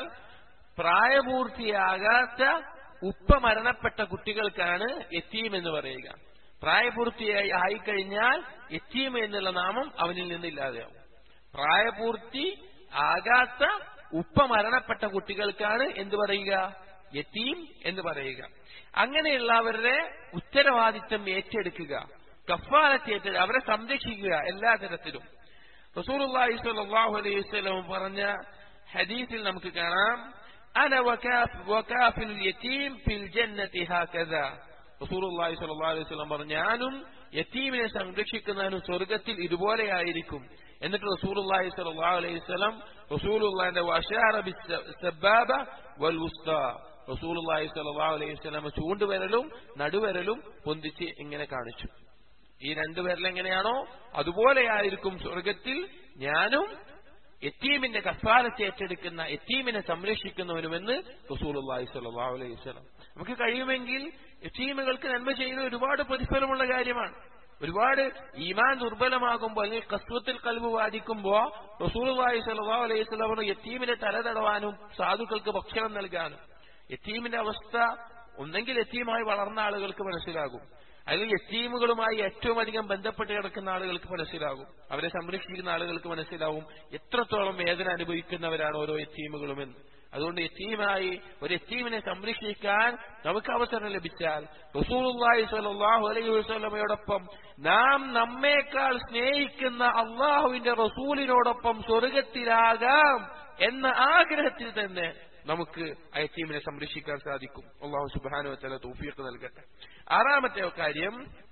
പ്രായപൂർത്തിയാകാത്ത ഉപ്പ മരണപ്പെട്ട കുട്ടികൾക്കാണ് യത്തീം എന്ന് പറയുക പ്രായപൂർത്തിയായി ആയിക്കഴിഞ്ഞാൽ യത്തീം എന്നുള്ള നാമം അവനിൽ നിന്നില്ലാതെയാവും പ്രായപൂർത്തി ആകാത്ത ഉപ്പ മരണപ്പെട്ട കുട്ടികൾക്കാണ് എന്ത് പറയുക യത്തീം എന്ന് പറയുക അങ്ങനെയുള്ളവരുടെ ഉത്തരവാദിത്തം ഏറ്റെടുക്കുക കഫാലത്ത് ഏറ്റെടുക്കുക അവരെ സംരക്ഷിക്കുക എല്ലാ തരത്തിലും റസൂലുള്ളാഹി സ്വല്ലല്ലാഹു അലൈഹി വസല്ലം പറഞ്ഞ ഹദീസിൽ നമുക്ക് കാണാം അന വകാഫിൽ യതീം ഫിൽ ജന്നതി ഹാകദ റസൂലുള്ളാഹി സ്വല്ലല്ലാഹു അലൈഹി വസല്ലം പറഞ്ഞു ഞാനും യതീമിനെ സംരക്ഷിക്കുന്നതിനും സ്വർഗത്തിൽ ഇതുപോലെയായിരിക്കും എന്നിട്ട് റസൂലുള്ളാഹി സ്വല്ലല്ലാഹു അലൈഹി വസല്ലം റസൂലുള്ളാഹിന്റെ വശാറ ബിസ്സബാബ വൽ വുസ്ത റസൂലുള്ളാഹി സ്വല്ലല്ലാഹു അലൈഹി വസല്ലം ചൂണ്ടുവിരലും നടുവിരലും പൊന്തിച്ച് ഇങ്ങനെ കാണിച്ചു ഈ രണ്ടുപേരിൽ എങ്ങനെയാണോ അതുപോലെയായിരിക്കും സ്വർഗത്തിൽ ഞാനും എത്തീമിന്റെ കഫാലത്തെ ഏറ്റെടുക്കുന്ന എത്തീമിനെ സംരക്ഷിക്കുന്നവനുമെന്ന് റസൂലുള്ളാഹി സ്വല്ലല്ലാഹു അലൈഹി വസല്ലം നമുക്ക് കഴിയുമെങ്കിൽ എത്തീമുകൾക്ക് നന്മ ചെയ്യുന്ന ഒരുപാട് പ്രതിഫലമുള്ള കാര്യമാണ് ഒരുപാട് ഈമാൻ ദുർബലമാകുമ്പോൾ അല്ലെങ്കിൽ കസ്വത്തിൽ കൽവ് ബാധിക്കുമ്പോൾ റസൂലുള്ളാഹി സ്വല്ലല്ലാഹു അലൈഹി വസല്ലം പറഞ്ഞു യത്തീമിനെ തലതടവാനും സാധുക്കൾക്ക് ഭക്ഷണം നൽകാനും യത്തീമിന്റെ അവസ്ഥ ഒന്നെങ്കിൽ യത്തീമായി വളർന്ന ആളുകൾക്ക് മനസ്സിലാകും അല്ലെങ്കിൽ യത്തീമുകളുമായി ഏറ്റവും അധികം ബന്ധപ്പെട്ട് കിടക്കുന്ന ആളുകൾക്ക് മനസ്സിലാകും അവരെ സംരക്ഷിക്കുന്ന ആളുകൾക്ക് മനസ്സിലാവും എത്രത്തോളം വേദന അനുഭവിക്കുന്നവരാണ് ഓരോ യത്തീമുകളുമെന്ന് അതുകൊണ്ട് യത്തീമായി ഒരു യത്തീമിനെ സംരക്ഷിക്കാൻ നമുക്ക് അവസരം ലഭിച്ചാൽ റസൂലുള്ളാഹി സ്വല്ലല്ലാഹു അലൈഹി വസല്ലമയോടൊപ്പം നാം നമ്മേക്കാൾ സ്നേഹിക്കുന്ന അള്ളാഹുവിന്റെ റസൂലിനോടൊപ്പം സ്വർഗത്തിലാകാം എന്ന ആഗ്രഹത്തിൽ തന്നെ നമുക്ക് ആ യത്തീമിനെ സംരക്ഷിക്കാൻ സാധിക്കും അള്ളാഹു സുബാനു വത്തല തൗഫീഖ് നൽകട്ടെ ആറാമത്തെ കാര്യം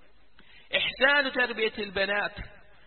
എഹ്സാനു തർബിയത്തിൽ ബനാത്ത്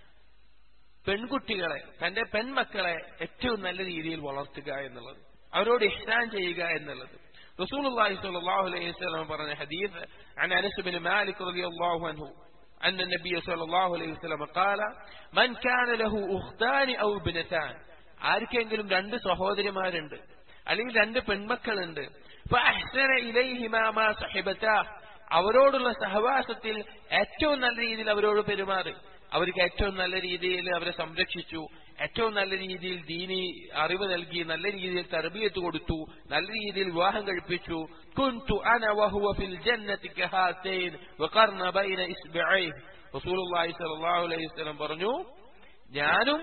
പെൺകുട്ടികളെ തന്റെ പെൺമക്കളെ ഏറ്റവും നല്ല രീതിയിൽ വളർത്തുക എന്നുള്ളത് അവരോട് ഇഹ്സാൻ ചെയ്യുക എന്നുള്ളത് റസൂലുള്ളാഹി സ്വല്ലല്ലാഹു അലൈഹി വസല്ലം പറഞ്ഞ ഹദീസ് عن انس بن مالك رضي الله عنه أن النبي صلى الله عليه وسلم قال من كان له أختان أو ابنتان ആർക്കെങ്കിലും രണ്ട് സഹോദരിമാരുണ്ട് അല്ലെങ്കിൽ രണ്ട് പെൺമക്കളുണ്ട് فأحسن إليهما ما صحبتا അവരോടുള്ള സഹവാസത്തിൽ ഏറ്റവും നല്ല രീതിയിൽ അവരോട് പെരുമാറി അവർക്ക് ഏറ്റവും നല്ല രീതിയിൽ അവരെ സംരക്ഷിച്ചു ഏറ്റവും നല്ല രീതിയിൽ ദീനി അറിവ് നൽകി നല്ല രീതിയിൽ തർബീയത്ത് കൊടുത്തു നല്ല രീതിയിൽ വിവാഹം കഴിപ്പിച്ചു കുൻതു അന വഹുവ ഫിൽ ജന്നതി കഹാതൈൻ വഖർന ബൈന ഇസ്ബഇ റസൂലുള്ളാഹി സ്വല്ലല്ലാഹു അലൈഹി വസല്ലം പറഞ്ഞു ഞാനും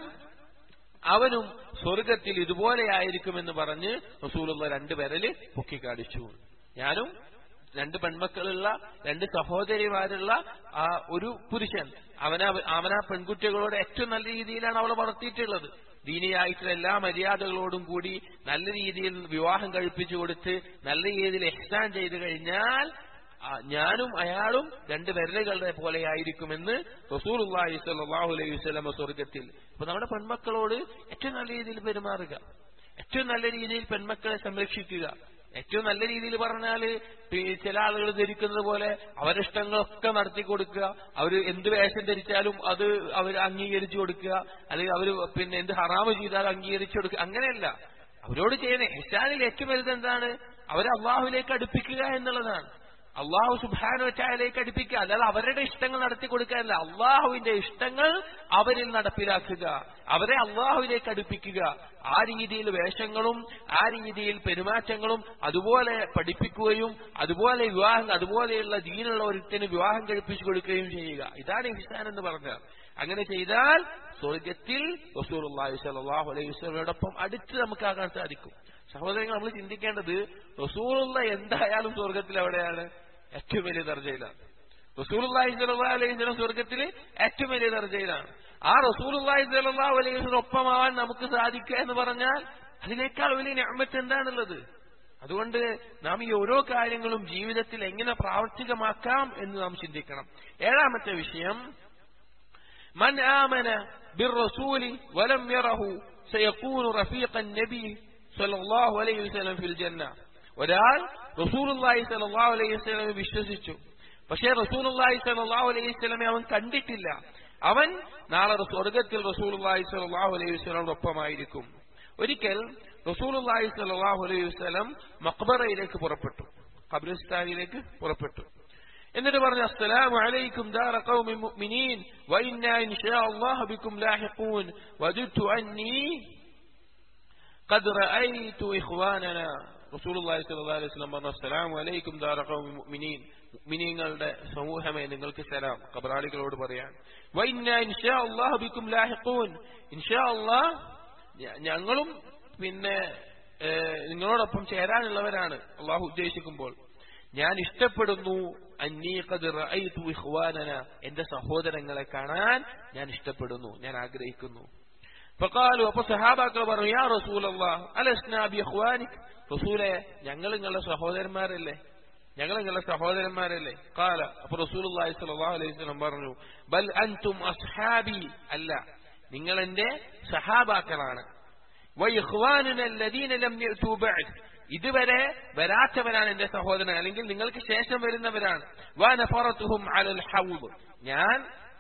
അവനും സ്വർഗത്തിൽ ഇതുപോലെയായിരിക്കുമെന്ന് പറഞ്ഞ് റസൂലുള്ള രണ്ട് വിരല് പൊക്കിക്കാണിച്ചു ഞാനും രണ്ട് പെൺമക്കളുള്ള രണ്ട് സഹോദരിമാരുള്ള ആ ഒരു പുരുഷൻ അവനാ അവനാ പെൺകുട്ടികളോട് ഏറ്റവും നല്ല രീതിയിലാണ് അവളെ വളർത്തിയിട്ടുള്ളത് ദീനിയായിട്ടുള്ള എല്ലാ മര്യാദകളോടും കൂടി നല്ല രീതിയിൽ വിവാഹം കഴിപ്പിച്ചു കൊടുത്ത് നല്ല രീതിയിൽ എക്സാൻ ചെയ്തു കഴിഞ്ഞാൽ ആ, ഞാനും അയാളും രണ്ട് വിരലുകളുടെ പോലെയായിരിക്കുമെന്ന് റസൂലുള്ളാഹി സ്വല്ലല്ലാഹു അലൈഹി വസല്ലമ സ്വർഗത്തിൽ അപ്പൊ നമ്മുടെ പെൺമക്കളോട് ഏറ്റവും നല്ല രീതിയിൽ പെരുമാറുക ഏറ്റവും നല്ല രീതിയിൽ പെൺമക്കളെ സംരക്ഷിക്കുക ഏറ്റവും നല്ല രീതിയിൽ പറഞ്ഞാല് പി- ചില ആളുകൾ ധരിക്കുന്നത് പോലെ അവരിഷ്ടങ്ങളൊക്കെ നടത്തി കൊടുക്കുക അവർ എന്ത് വേഷം ധരിച്ചാലും അത് അവർ അംഗീകരിച്ചു കൊടുക്കുക അല്ലെങ്കിൽ അവർ പിന്നെ എന്ത് ഹറാമ് ചെയ്താലും അംഗീകരിച്ചു കൊടുക്കുക അങ്ങനെയല്ല അവരോട് ചെയ്യുന്ന എഹ്സാനിൽ ഏറ്റവും വലുത് എന്താണ് അവരെ അള്ളാഹുലേക്ക് അടുപ്പിക്കുക എന്നുള്ളതാണ് അള്ളാഹു സുബാനു ചായലേക്ക് അടുപ്പിക്കുക അല്ലാതെ അവരുടെ ഇഷ്ടങ്ങൾ നടത്തി കൊടുക്കാനല്ല അള്ളാഹുവിന്റെ ഇഷ്ടങ്ങൾ അവരിൽ നടപ്പിലാക്കുക അവരെ അള്ളാഹുവിലേക്ക് അടുപ്പിക്കുക ആ രീതിയിൽ വേഷങ്ങളും ആ രീതിയിൽ പെരുമാറ്റങ്ങളും അതുപോലെ പഠിപ്പിക്കുകയും അതുപോലെ വിവാഹം അതുപോലെയുള്ള ദീനുള്ള ഒരുത്തിന് വിവാഹം കഴിപ്പിച്ചു കൊടുക്കുകയും ചെയ്യുക ഇതാണ് ഇഹ്സാൻ എന്ന് പറഞ്ഞത് അങ്ങനെ ചെയ്താൽ സ്വർഗത്തിൽ റസൂലുള്ളാഹി സ്വല്ലല്ലാഹു അലൈഹി വസല്ലമയോടൊപ്പം അടുത്ത് നമുക്കാകാൻ സാധിക്കും സഹോദരങ്ങൾ നമ്മൾ ചിന്തിക്കേണ്ടത് റസൂലുള്ള എന്തായാലും സ്വർഗത്തിൽ എവിടെയാണ് ഏറ്റവും വലിയ ദർജയിലാണ് റസൂലുള്ളാഹി സ്വല്ലല്ലാഹു അലൈഹി വസല്ലം സ്വർഗത്തിൽ ഏറ്റവും വലിയ ദർജയിലാണ് ആ റസൂലുള്ളാഹി സ്വല്ലല്ലാഹു അലൈഹി വസല്ലം ഒപ്പമാവാൻ നമുക്ക് സാധിക്കുക എന്ന് പറഞ്ഞാൽ അതിനേക്കാൾ വലിയ ഞാമത്ത് എന്താണുള്ളത് അതുകൊണ്ട് നാം ഈ ഓരോ കാര്യങ്ങളും ജീവിതത്തിൽ എങ്ങനെ പ്രാവർത്തികമാക്കാം എന്ന് നാം ചിന്തിക്കണം ഏഴാമത്തെ വിഷയം من آمن بالرسول ولم يره سيكون رفيق النبي صلى الله عليه وسلم في الجنة ഒരാൾ റസൂലുള്ളാഹി സ്വല്ലല്ലാഹു അലൈഹി വസല്ലമെ വിശ്വസിച്ചു പക്ഷേ റസൂലുള്ളാഹി സ്വല്ലല്ലാഹു അലൈഹി വസല്ലമെ അവൻ കണ്ടിട്ടില്ല അവൻ നാളെ സ്വർഗത്തിൽ റസൂലുള്ളാഹി സ്വല്ലല്ലാഹു അലൈഹി വസല്ലമയോടൊപ്പമായിരിക്കും ഒരിക്കൽ റസൂലുള്ളാഹി സ്വല്ലല്ലാഹു അലൈഹി വസല്ലം മക്ബറയിലേക്ക് പുറപ്പെട്ടു ഖബ്രിസ്ഥാനിലേക്ക് പുറപ്പെട്ടു എന്നിട്ട് പറഞ്ഞു അസ്സലാമു അലൈക്കും ദാറ ഖൗമി മുഅ്മിനീൻ വഇന്നാ ഇൻഷാ അല്ലാഹു ബിക്കും ലാഹിഖൂൻ വദുത്തു അന്നി ഖദ് റഅയ്തു ഇഖ്വാനനാ റസൂലുള്ളാഹി സ്വല്ലല്ലാഹു അലൈഹി വസല്ലം പറഞ്ഞു അസ്സലാമു അലൈക്കും ദാറ ഖൗമി മുഅ്മിനീൻ മുഅ്മിനീങ്ങളുടെ സമൂഹമേ നിങ്ങൾക്ക് സലാം ഖബറാളികളോട് പറയാൻ വഇന്നാ ഇൻഷാ അല്ലാഹു ബിക്കും ലാഹിഖൂൻ ഇൻഷാ അല്ലാഹ് ഞ- ഞങ്ങളും പിന്നെ ഏഹ്, നിങ്ങളോടൊപ്പം ചേരാനുള്ളവരാണ് അള്ളാഹു ഉദ്ദേശിക്കുമ്പോൾ ഞാൻ ഇഷ്ടപ്പെടുന്നു അന്നീ ഖദ് റഅയ്തു ഇഖ്വാനന എന്റെ സഹോദരങ്ങളെ കാണാൻ ഞാൻ ഇഷ്ടപ്പെടുന്നു ഞാൻ ആഗ്രഹിക്കുന്നു ഫഖാലു അപ്പൊ സഹാബാക്കൾ പറഞ്ഞു യാ റസൂലല്ലാഹ് അലസ്നാ ബി ഇഖ്വാനിക് റസൂലെ ഞങ്ങൾ നിങ്ങളുടെ സഹോദരന്മാരല്ലേ ഞങ്ങൾ നിങ്ങളുടെ സഹോദരന്മാരല്ലേ കാല അപ്പൊ റസൂലുള്ളാഹി സ്വല്ലല്ലാഹു അലൈഹി വസല്ലം പറഞ്ഞു ബൽ അൻതും അസ്ഹാബി അല്ല നിങ്ങൾ എന്റെ സഹാബാക്കളാണ് വൈഹ്വാനുന الذين ലം യഅ്തു ബഅദ് ഇതുവരെ വരാത്തവരാണ് എന്റെ സഹോദരൻ അല്ലെങ്കിൽ നിങ്ങൾക്ക് ശേഷം വരുന്നവരാണ് വനഫറത്തുഹും അലൽ ഹൗദ് ഞാൻ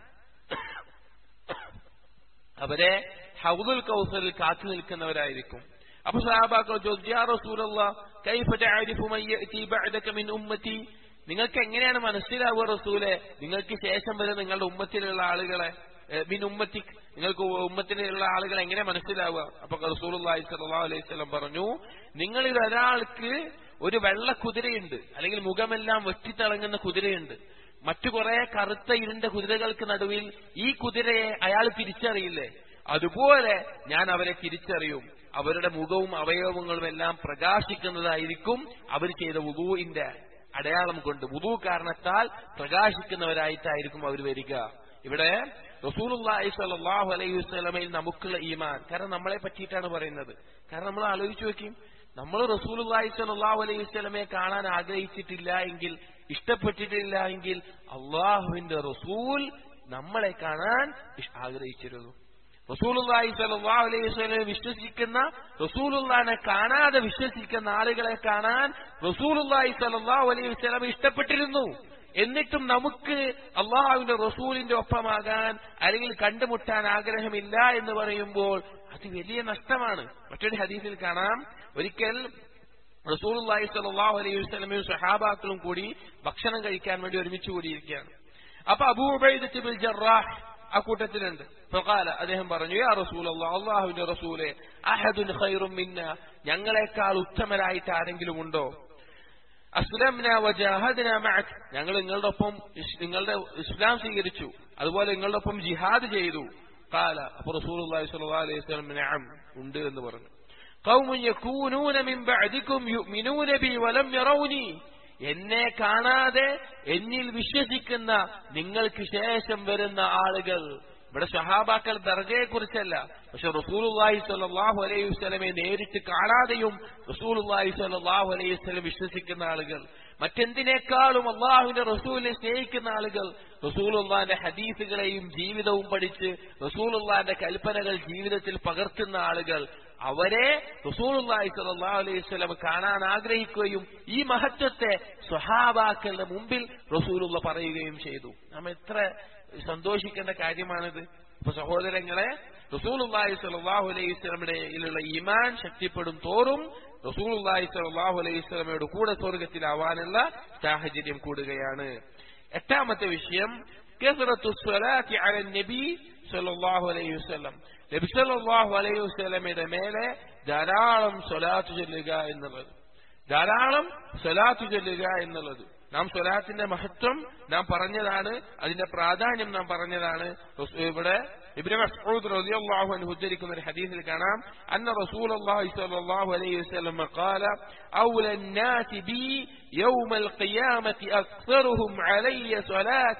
അവരെ ഹൗദുൽ കൗസറിൽ കാത്തു നിൽക്കുന്നവരായിരിക്കും അപ്പൊ സഹാബാക്കൾ ചോദിച്ചു യാ റസൂലല്ലാ കൈഫ തഅരിഫു മൻ യഅതി ബഅദക മിൻ ഉമ്മതി നിങ്ങൾക്ക് എങ്ങനെയാണ് മനസ്സിലാവുക റസൂലെ നിങ്ങൾക്ക് ശേഷം വരെ നിങ്ങളുടെ ഉമ്മത്തിലുള്ള ആളുകളെ ഏ, മിൻ ഉമ്മത്തിക് നിങ്ങൾക്ക് ഉമ്മത്തിലുള്ള ആളുകൾ എങ്ങനെ മനസ്സിലാവുക അപ്പൊ റസൂലുള്ളാഹി സ്വല്ലല്ലാഹു അലൈഹി വസല്ലം പറഞ്ഞു നിങ്ങളിൽ ഒരാൾക്ക് ഒരു വെള്ള കുതിരയുണ്ട് അല്ലെങ്കിൽ മുഖമെല്ലാം വെട്ടിത്തിളങ്ങുന്ന കുതിരയുണ്ട് മറ്റു കുറെ കറുത്ത ഇരുണ്ട കുതിരകൾക്ക് നടുവിൽ ഈ കുതിരയെ അയാൾ തിരിച്ചറിയില്ലേ അതുപോലെ ഞാൻ അവരെ തിരിച്ചറിയും അവരുടെ മുഖവും അവയവങ്ങളും എല്ലാം പ്രകാശിക്കുന്നതായിരിക്കും അവർ ചെയ്ത വുദൂഇന്റെ അടയാളം കൊണ്ട് വുദൂ കാരണത്താൽ പ്രകാശിക്കുന്നവരായിട്ടായിരിക്കും അവർ വരിക ഇവിടെ റസൂലുള്ളാഹി സ്വല്ലല്ലാഹു അലൈഹി വസല്ലമയിൽ നമുക്കുള്ള ഈമാൻ കാരണം നമ്മളെ പറ്റിയിട്ടാണ് പറയുന്നത് കാരണം നമ്മൾ ആലോചിച്ചു നോക്കി നമ്മൾ റസൂലുള്ളാഹി സ്വല്ലല്ലാഹു അലൈഹി വസല്ലമയെ കാണാൻ ആഗ്രഹിച്ചിട്ടില്ല എങ്കിൽ ഇഷ്ടപ്പെട്ടിട്ടില്ല എങ്കിൽ അള്ളാഹുവിന്റെ റസൂൽ നമ്മളെ കാണാൻ ഇഷ്- ആഗ്രഹിച്ചിരുന്നു റസൂലുള്ളാഹി സ്വല്ലല്ലാഹു അലൈഹി വസല്ലം വിശ്വസിക്കുന്ന റസൂലുള്ളാഹിനെ കാണാതെ വിശ്വസിക്കുന്ന ആളുകളെ കാണാൻ റസൂലുള്ളാഹി സ്വല്ലല്ലാഹു അലൈഹി വസല്ലം ഇഷ്ടപ്പെട്ടിരുന്നു എന്നിട്ടും നമുക്ക് അള്ളാഹുവിന്റെ റസൂലിന്റെ ഒപ്പമാകാൻ അല്ലെങ്കിൽ കണ്ടുമുട്ടാൻ ആഗ്രഹമില്ല എന്ന് പറയുമ്പോൾ അത് വലിയ നഷ്ടമാണ് മറ്റൊരു ഹദീസിൽ കാണാം ഒരിക്കൽ റസൂലുള്ളാഹി സ്വല്ലല്ലാഹു അലൈഹി വസല്ലമയും സഹാബാക്കളും കൂടി ഭക്ഷണം കഴിക്കാൻ വേണ്ടി ഒരുമിച്ച് കൂടിയിരിക്കുകയാണ് അപ്പൊ അബൂ ഉബൈദത്ത് ബിൻ ജറാഹ് ആ കൂട്ടത്തിലുണ്ട് ഫഖാല അദ്ദേഹം പറഞ്ഞു യാ റസൂലല്ലാഹ് അല്ലാഹുവിന്റെ റസൂലേ അഹദുൻ ഖൈറും മിന്ന ഞങ്ങളെക്കാൾ ഉത്തമരായിട്ട് ആരെങ്കിലും ഉണ്ടോ അസ്ലംന വജാഹദ്ന മഅക് ഞങ്ങൾ നിങ്ങളുടെ ഒപ്പം ഇസ്- നിങ്ങളുടെ ഇസ്ലാം സ്വീകരിച്ചു അതുപോലെ നിങ്ങളുടെ ഒപ്പം ജിഹാദ് ചെയ്തു കാല അപ്പൊ റസൂലുള്ളാഹി സ്വല്ലല്ലാഹു അലൈഹി വസല്ലം നഅം ഉണ്ട് എന്ന് പറഞ്ഞു قوم يكونون من بعدكم يؤمنون بي ولم يروني എന്നെ കാണാതെ എന്നിൽ വിശ്വസിക്കുന്ന നിങ്ങൾക്ക് ശേഷം വരുന്ന ആളുകൾ ഇവിടെ സഹാബാക്കൾ ദർഗയെ കുറിച്ചല്ല പക്ഷെ റസൂലുള്ളാഹി സ്വല്ലല്ലാഹു അലൈഹി വസല്ലമെ നേരിട്ട് കാണാതെയും റസൂലുള്ളാഹി സ്വല്ലല്ലാഹു അലൈഹി വസല്ലം വിശ്വസിക്കുന്ന ആളുകൾ മറ്റെന്തിനേക്കാളും അള്ളാഹുവിന്റെ റസൂലിനെ സ്നേഹിക്കുന്ന ആളുകൾ റസൂലുള്ളാന്റെ ഹദീസുകളെയും ജീവിതവും പഠിച്ച് റസൂലുള്ളാന്റെ കൽപ്പനകൾ ജീവിതത്തിൽ പകർത്തുന്ന ആളുകൾ അവരെ റസൂലുള്ളാഹി സ്വല്ലല്ലാഹു അലൈഹി വസല്ലം കാണാൻ ആഗ്രഹിക്കുകയും ഈ മഹത്വത്തെ സ്വഹാബാക്കളുടെ മുമ്പിൽ റസൂലുള്ള പറയുകയും ചെയ്തു നാം എത്ര സന്തോഷിക്കേണ്ട കാര്യമാണിത് അപ്പൊ സഹോദരങ്ങളെ റസൂലുള്ളാഹി സ്വല്ലല്ലാഹു അലൈഹി വസല്ലമയുടെ ഈമാൻ ശക്തിപ്പെടും തോറും റസൂലുള്ളാഹി സ്വല്ലല്ലാഹു അലൈഹി വസല്ലമയുടെ കൂടെ സ്വർഗത്തിലാവാനുള്ള സാഹചര്യം കൂടുകയാണ് എട്ടാമത്തെ വിഷയം കസറത്തു സ്വലാത്തി അല നബി സല്ലല്ലാഹു അലൈഹി വസല്ലം നബി സല്ലല്ലാഹു അലൈഹി വസല്ലമയുടെ മേലെ ധാരാളം സ്വലാത്ത് ചൊല്ലുക എന്നുള്ളത് ധാരാളം സ്വലാത്ത് ചൊല്ലുക എന്നുള്ളത് നാം സ്വലാത്തിന്റെ മഹത്വം നാം പറഞ്ഞതാണ് അതിന്റെ പ്രാധാന്യം നാം പറഞ്ഞതാണ് റസൂ- ഇവിടെ ഇബ്നു മസ്ഊദ് റളിയല്ലാഹു അൻഹു ഉദ്ധരിക്കുന്ന ഒരു ഹദീസിൽ കാണാം അന്ന റസൂലുള്ളാഹി സ്വല്ലല്ലാഹു അലൈഹി വസല്ലം قال اولى الناس بي يوم القيامه اكثرهم علي صلاه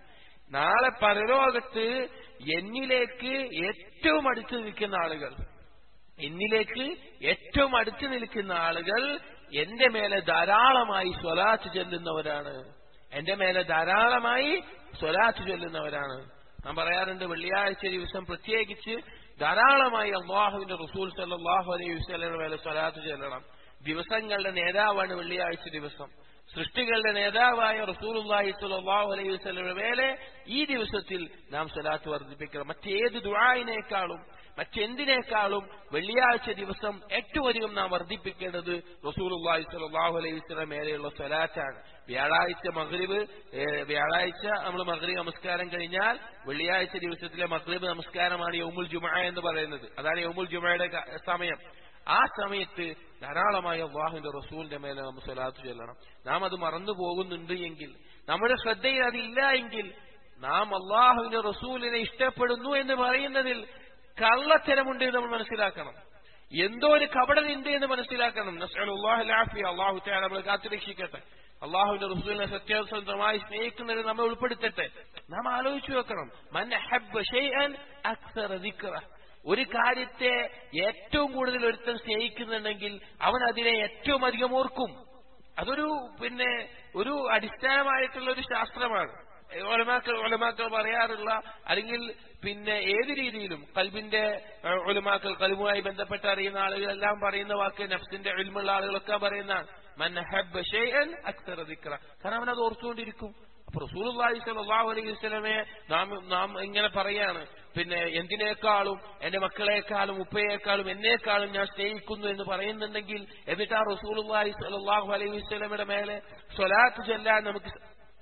നാളെ പരലോകത്ത് എന്നിലേക്ക് ഏറ്റവും അടുത്ത് നിൽക്കുന്ന ആളുകൾ എന്നിലേക്ക് ഏറ്റവും അടുത്ത് നിൽക്കുന്ന ആളുകൾ എന്റെ മേലെ ധാരാളമായി സ്വലാത്ത് ചെല്ലുന്നവരാണ് എന്റെ മേലെ ധാരാളമായി സ്വലാത്ത് ചൊല്ലുന്നവരാണ് ഞാൻ പറയാറുണ്ട് വെള്ളിയാഴ്ച ദിവസം പ്രത്യേകിച്ച് ധാരാളമായി അള്ളാഹുവിന്റെ റസൂൽ സല്ലാഹു അലൈഹി വസ്ലയുടെ മേലെ സ്വലാത്ത് ചെല്ലണം ദിവസങ്ങളുടെ നേതാവാണ് വെള്ളിയാഴ്ച ദിവസം സൃഷ്ടികളുടെ നേതാവായ റസൂലുള്ളാഹി സ്വല്ലല്ലാഹു അലൈഹി വസല്ലമയുടെ മേലെ ഈ ദിവസത്തിൽ നാം സ്വലാത്ത് വർദ്ധിപ്പിക്കണം മറ്റേത് ദുആയിനേക്കാളും മറ്റെന്തിനേക്കാളും വെള്ളിയാഴ്ച ദിവസം ഏറ്റവും അധികം നാം വർദ്ധിപ്പിക്കേണ്ടത് റസൂലുള്ളാഹി സ്വല്ലല്ലാഹു അലൈഹി വസല്ലം മേലെയുള്ള സ്വലാത്താണ് വ്യാഴാഴ്ച മഗ്രിബ് ഏഹ്, വ്യാഴാഴ്ച നമ്മൾ മഗ്രിബ് നമസ്കാരം കഴിഞ്ഞാൽ വെള്ളിയാഴ്ച ദിവസത്തിലെ മഗ്രിബ് നമസ്കാരമാണ് യൗമുൽ ജുമഅ എന്ന് പറയുന്നത് അതാണ് യൗമുൽ ജുമയുടെ ക- സമയം ആ സമയത്ത് ധാരാളമായി അള്ളാഹുവിന്റെ റസൂലിന്റെ മേലെ നാം സ്വലാത്ത് ചൊല്ലണം നാം അത് മറന്നു പോകുന്നുണ്ട് എങ്കിൽ നമ്മുടെ ശ്രദ്ധയിൽ അതില്ല എങ്കിൽ നാം അള്ളാഹുവിന്റെ റസൂലിനെ ഇഷ്ടപ്പെടുന്നു എന്ന് പറയുന്നതിൽ കള്ളത്തരമുണ്ട് എന്ന് നമ്മൾ മനസ്സിലാക്കണം എന്തോ ഒരു കപടലുണ്ട് എന്ന് മനസ്സിലാക്കണം നസ്അലുല്ലാഹി അള്ളാഹു തആല നമ്മളെ കാത്തുരക്ഷിക്കട്ടെ അള്ളാഹുവിന്റെ റസൂലിനെ സത്യസന്ധമായി സ്നേഹിക്കുന്നവരെ നമ്മെ ഉൾപ്പെടുത്തട്ടെ നാം ആലോചിച്ചു വെക്കണം മൻ അഹബ്ബ ഷൈഅൻ അക്സറ ദിക്റഹ് ഒരു കാര്യത്തെ ഏറ്റവും കൂടുതൽ ഒരുത്തൻ സ്നേഹിക്കുന്നുണ്ടെങ്കിൽ അവൻ അതിനെ ഏറ്റവും അധികം ഓർക്കും അതൊരു പിന്നെ ഒരു അടിസ്ഥാനമായിട്ടുള്ള ഒരു ശാസ്ത്രമാണ് ഒലമാക്കൾ ഒലമാക്കൾ പറയാറുള്ള അല്ലെങ്കിൽ പിന്നെ ഏത് രീതിയിലും കൽബിന്റെ ഏഹ്, ഒലമാക്കൾ കൽബുമായി ബന്ധപ്പെട്ട് അറിയുന്ന ആളുകളെല്ലാം പറയുന്ന വാക്ക് നഫ്സിന്റെ എൽമുള്ള ആളുകളൊക്കെ പറയുന്നതാണ് മൻ ഹബ്ബ ഷൈഅൻ അക്സറ ദിക്റ കാരണം അവൻ അത് ഓർത്തുകൊണ്ടിരിക്കും അപ്പൊ റസൂലുള്ളാഹി സ്വല്ലല്ലാഹു അലൈഹി വസല്ലമയെ നാം നാം ഇങ്ങനെ പറയാണ് പിന്നെ എന്തിനേക്കാളും എന്റെ മക്കളെക്കാളും ഉപ്പയേക്കാളും എന്നേക്കാളും ഞാൻ സ്നേഹിക്കുന്നു എന്ന് പറയുന്നുണ്ടെങ്കിൽ എന്നിട്ട് ആ റസൂലുള്ളാഹി സ്വല്ലല്ലാഹു അലൈഹി വസല്ലമയുടെ മേലെ സ്വലാത്ത് ചൊല്ലാൻ നമുക്ക്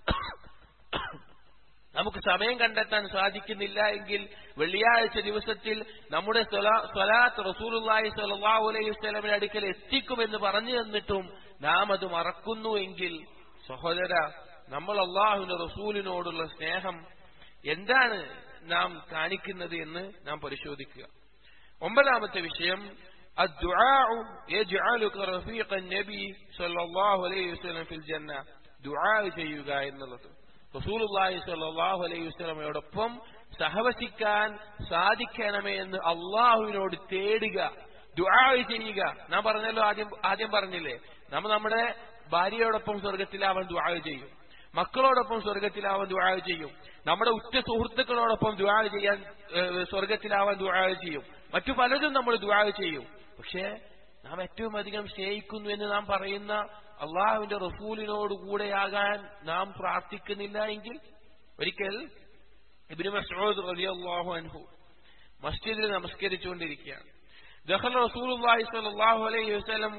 നമുക്ക് സമയം കണ്ടെത്താൻ സാധിക്കുന്നില്ല എങ്കിൽ വെള്ളിയാഴ്ച ദിവസത്തിൽ നമ്മുടെ സ്വലാ- സ്വലാത്ത് റസൂലുള്ളാഹി സ്വല്ലല്ലാഹു അലൈഹി വസല്ലമയുടെ അടുക്കൽ എത്തിക്കുമെന്ന് പറഞ്ഞു തന്നിട്ടും നാം അത് മറക്കുന്നു എങ്കിൽ സഹോദര നമ്മൾ അള്ളാഹുവിന്റെ റസൂലിനോടുള്ള സ്നേഹം എന്താണ് നാം കാണിക്കുന്നത് എന്ന് നാം പരിശോധിക്കുക ഒമ്പതാമത്തെ വിഷയം الدعاء يجعلك رفيق النبي صلى الله عليه وسلم في الجنة دعاء ചെയ്യുക എന്നുള്ളത് റസൂലുള്ളാഹി സ്വല്ലല്ലാഹു അലൈഹി വസല്ലമയോടൊപ്പം സഹവസിക്കാൻ സാധിക്കണമേ എന്ന് അള്ളാഹുവിനോട് തേടുക ദുആ ചെയ്യുക നാം പറഞ്ഞല്ലോ ആദ്യം ആദ്യം പറഞ്ഞില്ലേ നമ്മൾ നമ്മുടെ ഭാര്യയോടൊപ്പം സ്വർഗത്തിലാവാൻ ദുആ ചെയ്യും മക്കളോടൊപ്പം സ്വർഗത്തിലാവാൻ ദുആ ചെയ്യും നമ്മുടെ ഉറ്റ സുഹൃത്തുക്കളോടൊപ്പം ദുആ ചെയ്യാൻ ഏഹ്, സ്വർഗത്തിലാവാൻ ദുആ ചെയ്യും മറ്റു പലതും നമ്മൾ ദുആ ചെയ്യും പക്ഷേ നാം ഏറ്റവും അധികം സ്നേഹിക്കുന്നു എന്ന് നാം പറയുന്ന അള്ളാഹുവിന്റെ റസൂലിനോട് കൂടെയാകാൻ നാം പ്രാർത്ഥിക്കുന്നില്ല എങ്കിൽ ഒരിക്കൽ ഇബിന് മസൂദ് റളിയല്ലാഹു അൻഹു മസ്ജിദിൽ നമസ്കരിച്ചുകൊണ്ടിരിക്കുകയാണ് دخل رسول الله صلى الله عليه وسلم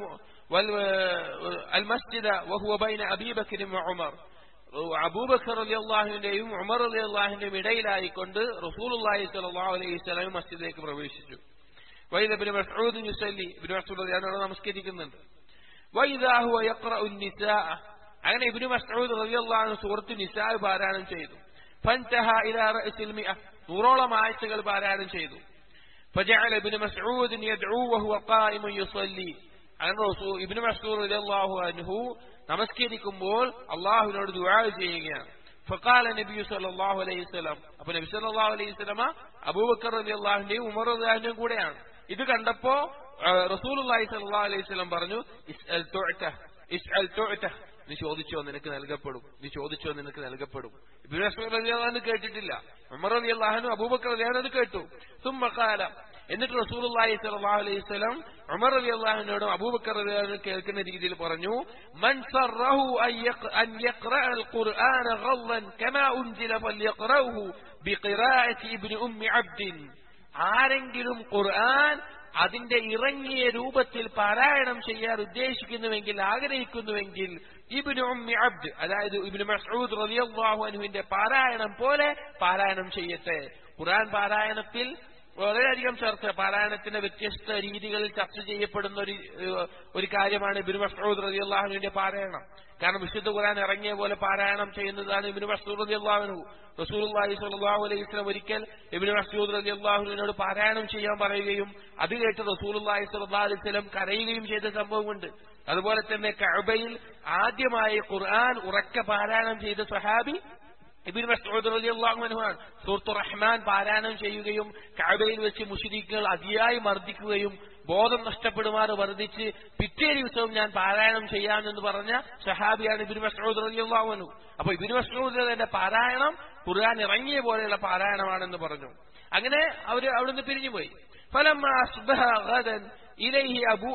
المسجد وهو بين أبي بكر وعمر അബൂബക്കർ അലി അള്ളാഹുവിന്റെയും ഉമർ അലി അള്ളാഹുവിന്റെയും ഇടയിലായിക്കൊണ്ട് റസൂൽ അള്ളാഹി സലാഹു അലൈഹി സ്വലാം മസ്ജിദിലേക്ക് പ്രവേശിച്ചു വൈദബിന് മസൂദ് യുസല്ലി ഇബിന് മസൂദ് അവിടെ നമസ്കരിക്കുന്നുണ്ട് വൈദാഹു അങ്ങനെ ഇബിന് മസൂദ് റലി അള്ളാഹു സുഹൃത്ത് നിസാ പാരായണം ചെയ്തു ഫൻതഹ ഇലാ റഅസിൽ മിഅ നൂറോളം ആഴ്ചകൾ പാരായണം ചെയ്തു فجعل ابن مسعود يدعو وهو قائم يصلي അങ്ങനെ ഇബ്നു മസ്ഊദ് റളിയല്ലാഹു അൻഹു നമസ്കരിക്കുമ്പോൾ അള്ളാഹുവിനോട് ദുആ ചെയ്യുകയാണ് ഫഖാല നബി സല്ലല്ലാഹു അലൈഹി വസല്ലം അപ്പോൾ നബി സല്ലല്ലാഹു അലൈഹി വസല്ലമ അബൂബക്കർ റളിയല്ലാഹുവിന്റെയും ഉമർ റളിയല്ലാഹുവിന്റെയും കൂടെയാണ് ഇത് കണ്ടപ്പോ റസൂലുള്ളാഹി സ്വല്ലല്ലാഹു അലൈഹി വസല്ലം പറഞ്ഞു ഇസ്അൽ തുഅത ഇസ്അൽ തുഅത നീ ചോദിച്ചോ നിനക്ക് നൽകപ്പെടും നീ ചോദിച്ചോ നിനക്ക് നൽകപ്പെടും ഇബ്നു മസ്ഊദ് റളിയല്ലാഹു കേട്ടിട്ടില്ല ഉമർ റളിയല്ലാഹു അബൂബക്കർ റളിയല്ലാഹു കേട്ടു ثم قال എന്നിട്ട് റസൂലുള്ളാഹി സ്വല്ലല്ലാഹു അലൈഹി വസല്ലം ഉമർ റളിയല്ലാഹുവിനോടും അബൂബക്കർ റളിയല്ലാഹു കേൾക്കുന്ന രീതിയിൽ പറഞ്ഞു മൻ സറഹു അൻ യഖറഅ القرآن غضا كما أنزل فليقرأه بقراءة ابن أم عبد ആരെങ്കിലും ഖുർആൻ അതിന്റെ ഇറങ്ങിയ രൂപത്തിൽ പാരായണം ചെയ്യാൻ ഉദ്ദേശിക്കുന്നുവെങ്കിൽ ആഗ്രഹിക്കുന്നുവെങ്കിൽ ഇബിന് ഉമ്മി അബ്ദ് അതായത് ഇബിന് മസൂദ് റളിയല്ലാഹു അൻഹുവിന്റെ പാരായണം പോലെ പാരായണം ചെയ്യട്ടെ ഖുർആൻ പാരായണത്തിൽ വളരെയധികം ചർച്ച പാരായണത്തിന്റെ വ്യത്യസ്ത രീതികളിൽ ചർച്ച ചെയ്യപ്പെടുന്ന ഒരു ഒരു കാര്യമാണ് ഇബിന് മസൂദ് റളിയല്ലാഹുവിന്റെ പാരായണം കാരണം വിശുദ്ധ ഖുർആൻ ഇറങ്ങിയ പോലെ പാരായണം ചെയ്യുന്നതാണ് ഇബിന് മസൂദ് റളിയല്ലാഹു റസൂലുള്ളാഹി സ്വല്ലല്ലാഹു അലൈഹി വസല്ലം ഒരിക്കൽ ഇബ്നു മസ്ഊദ് റളിയല്ലാഹുവിനോട് പാരായണം ചെയ്യാൻ പറയുകയും അത് കേട്ട് റസൂലുള്ളാഹി സ്വല്ലല്ലാഹു അലൈഹി വസല്ലം കരയുകയും ചെയ്ത സംഭവമുണ്ട് അതുപോലെ തന്നെ കഅബയിൽ ആദ്യമായി ഖുർആൻ ഉറക്കെ പാരായണം ചെയ്ത സഹാബി ഇബിൻ മസ്ഊദ് റളിയല്ലാഹു അൻഹു ആണ് സൂറത്തു റഹ്മാൻ പാരായണം ചെയ്യുകയും കഅബയിൽ വെച്ച് മുശ്രിക്കുകൾ അതിയായി മർദ്ദിക്കുകയും ബോധം നഷ്ടപ്പെടുമാറ് വർദ്ധിച്ച് പിറ്റേ ദിവസവും ഞാൻ പാരായണം ചെയ്യാമെന്ന് പറഞ്ഞ സഹാബിയാണ് ഇബിൻ മസ്ഊദ് റളിയല്ലാഹു അൻഹു അപ്പൊ ഇബിൻ മസ്ഊദിന്റെ പാരായണം ഖുർആൻ ഇറങ്ങിയ പോലെയുള്ള പാരായണമാണെന്ന് പറഞ്ഞു അങ്ങനെ അവര് അവിടുന്ന് പിരിഞ്ഞുപോയി فلما أصبح غدا إليه أبو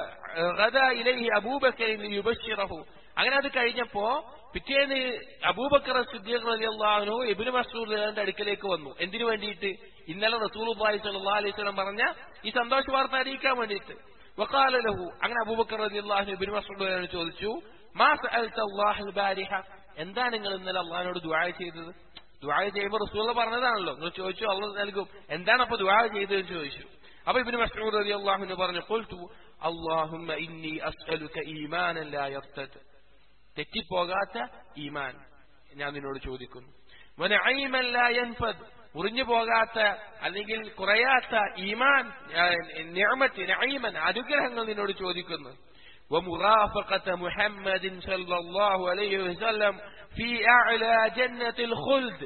غدا إليه أبو بكر ليبشره അങ്ങനെ അത് കഴിഞ്ഞപ്പോ പിറ്റേന്ന് അബൂബക്കർ സിദ്ദീഖ് റളിയല്ലാഹു ഇബ്നു മസ്ഊദ് അടുക്കലേക്ക് വന്നു എന്തിനു വേണ്ടിയിട്ട് ഇന്നലെ റസൂലുള്ളാഹി സ്വല്ലല്ലാഹു അലൈഹി വസല്ലം പറഞ്ഞ ഈ സന്തോഷ വാർത്ത അറിയിക്കാൻ വേണ്ടിയിട്ട് വഖാല ലഹു അങ്ങനെ അബൂബക്കർ റളിയല്ലാഹു ഇബ്നു മസ്ഊദ് ചോദിച്ചു മാ സഅൽത അല്ലാഹു ബാരിഹ എന്താണ് നിങ്ങൾ ഇന്നലെ അള്ളാഹിനോട് ദുആ ചെയ്തത് ദുആ ചെയ്യുമ്പോൾ റസൂൽ പറഞ്ഞതാണല്ലോ നിങ്ങൾ ചോദിച്ചു അള്ളാഹ് നൽകും എന്താണ് അപ്പൊ ദുആ ചെയ്തതെന്ന് ചോദിച്ചു അപ്പൊ ഇബ്നു മസ്ഊദ് റളിയല്ലാഹു പറഞ്ഞു ഖുൽതു അല്ലാഹുമ്മ ഇന്നി അസ്അലുക ഈമാനൻ ലാ യർതദ് തെറ്റിപ്പോകാത്ത ഈമാൻ ഞാൻ നിന്നോട് ചോദിക്കുന്നു വനഈമൻ ലാ യൻഫദ് മുറിഞ്ഞു പോകാത്ത അല്ലെങ്കിൽ കുറയാത്ത ഈമാൻ നിഅമത്ത് നഈമൻ അനുഗ്രഹങ്ങൾ നിന്നോട് ചോദിക്കുന്നു ومرافقة محمد صلى الله عليه وسلم في أعلى جنة الخلد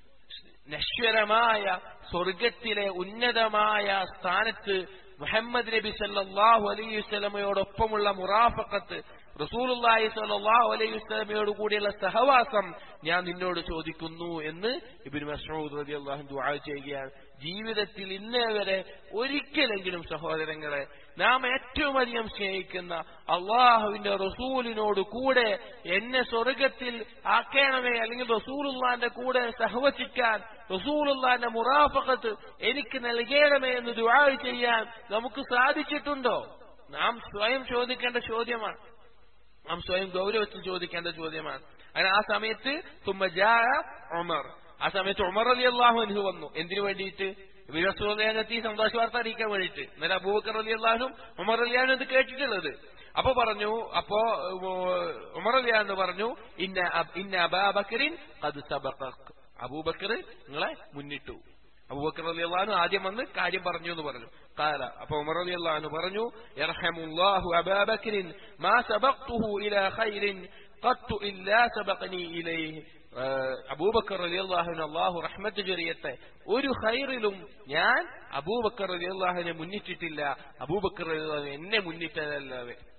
നശ്വരമായ സ്വർഗത്തിലെ ഉന്നതമായ സ്ഥാനത്ത് മുഹമ്മദ് നബി സല്ലാഹു അലൈഹി വസ്ലമയോടൊപ്പമുള്ള മുറാഫക്കത്ത് റസൂലുല്ലാഹി സല്ലാഹു അലൈഹി വസ്ലമയോട് കൂടിയുള്ള സഹവാസം ഞാൻ നിന്നോട് ചോദിക്കുന്നു എന്ന് ഇബിൻ മസൂദ് റബി അള്ളാഹു ദുആ ചെയ്യുകയാണ് ജീവിതത്തിൽ ഇന്നേ വരെ ഒരിക്കലെങ്കിലും സഹോദരങ്ങളെ നാം ഏറ്റവും അധികം സ്നേഹിക്കുന്ന അള്ളാഹുവിന്റെ റസൂലിനോട് കൂടെ എന്നെ സ്വർഗത്തിൽ ആക്കണമേ അല്ലെങ്കിൽ റസൂലുള്ളാന്റെ കൂടെ സഹവസിക്കാൻ റസൂലുള്ളാന്റെ മുറാഫക്കത്ത് എനിക്ക് നൽകണമേ എന്ന് ദുആ ചെയ്യാൻ നമുക്ക് സാധിച്ചിട്ടുണ്ടോ നാം സ്വയം ചോദിക്കേണ്ട ചോദ്യമാണ് നാം സ്വയം ഗൗരവത്തിൽ ചോദിക്കേണ്ട ചോദ്യമാണ് അങ്ങനെ ആ സമയത്ത് തുമ്മജാ ഉമർ ആ സമയത്ത് ഉമർ അലി അള്ളാഹു അനു വന്നു എന്തിനു വേണ്ടിയിട്ട് വിരസോദയത്തി സന്തോഷ വാർത്ത അറിയിക്കാൻ വേണ്ടിയിട്ട് എന്നാൽ അബൂബക്കർ അലി അള്ളാഹും ഉമർ അലിയാണ് ഇത് കേട്ടിട്ടുള്ളത് അപ്പൊ പറഞ്ഞു അപ്പോ ഉമർ അലിയാന്ന് പറഞ്ഞു ഇന്ന ഇന്ന അബാബക്കറിൻ അത് സബഖ് അബൂബക്കർ നിങ്ങളെ മുന്നിട്ടു അബൂബക്കർ അലി അള്ളഹാനു ആദ്യം വന്ന് കാര്യം പറഞ്ഞു എന്ന് പറഞ്ഞു കാല അപ്പൊ ഉമർ അലി അള്ളഹാനു പറഞ്ഞു യർഹമുല്ലാഹു അബാബക്കറിൻ മാ സബഖ്തുഹു ഇലാ ഖൈറിൻ ഖത്തു ഇല്ലാ സബഖനി ഇലൈഹി അബൂബക്കർ അലി അള്ളാഹുവിന് അള്ളാഹു റഹ്മത്ത് ചൊരിയട്ടെ ഒരു ഹൈറിലും ഞാൻ അബൂബക്കർ അലി അള്ളാഹുവിനെ മുന്നിട്ടിട്ടില്ല അബൂബക്കർ അലി എന്നെ മുന്നിട്ടതല്ലാതെ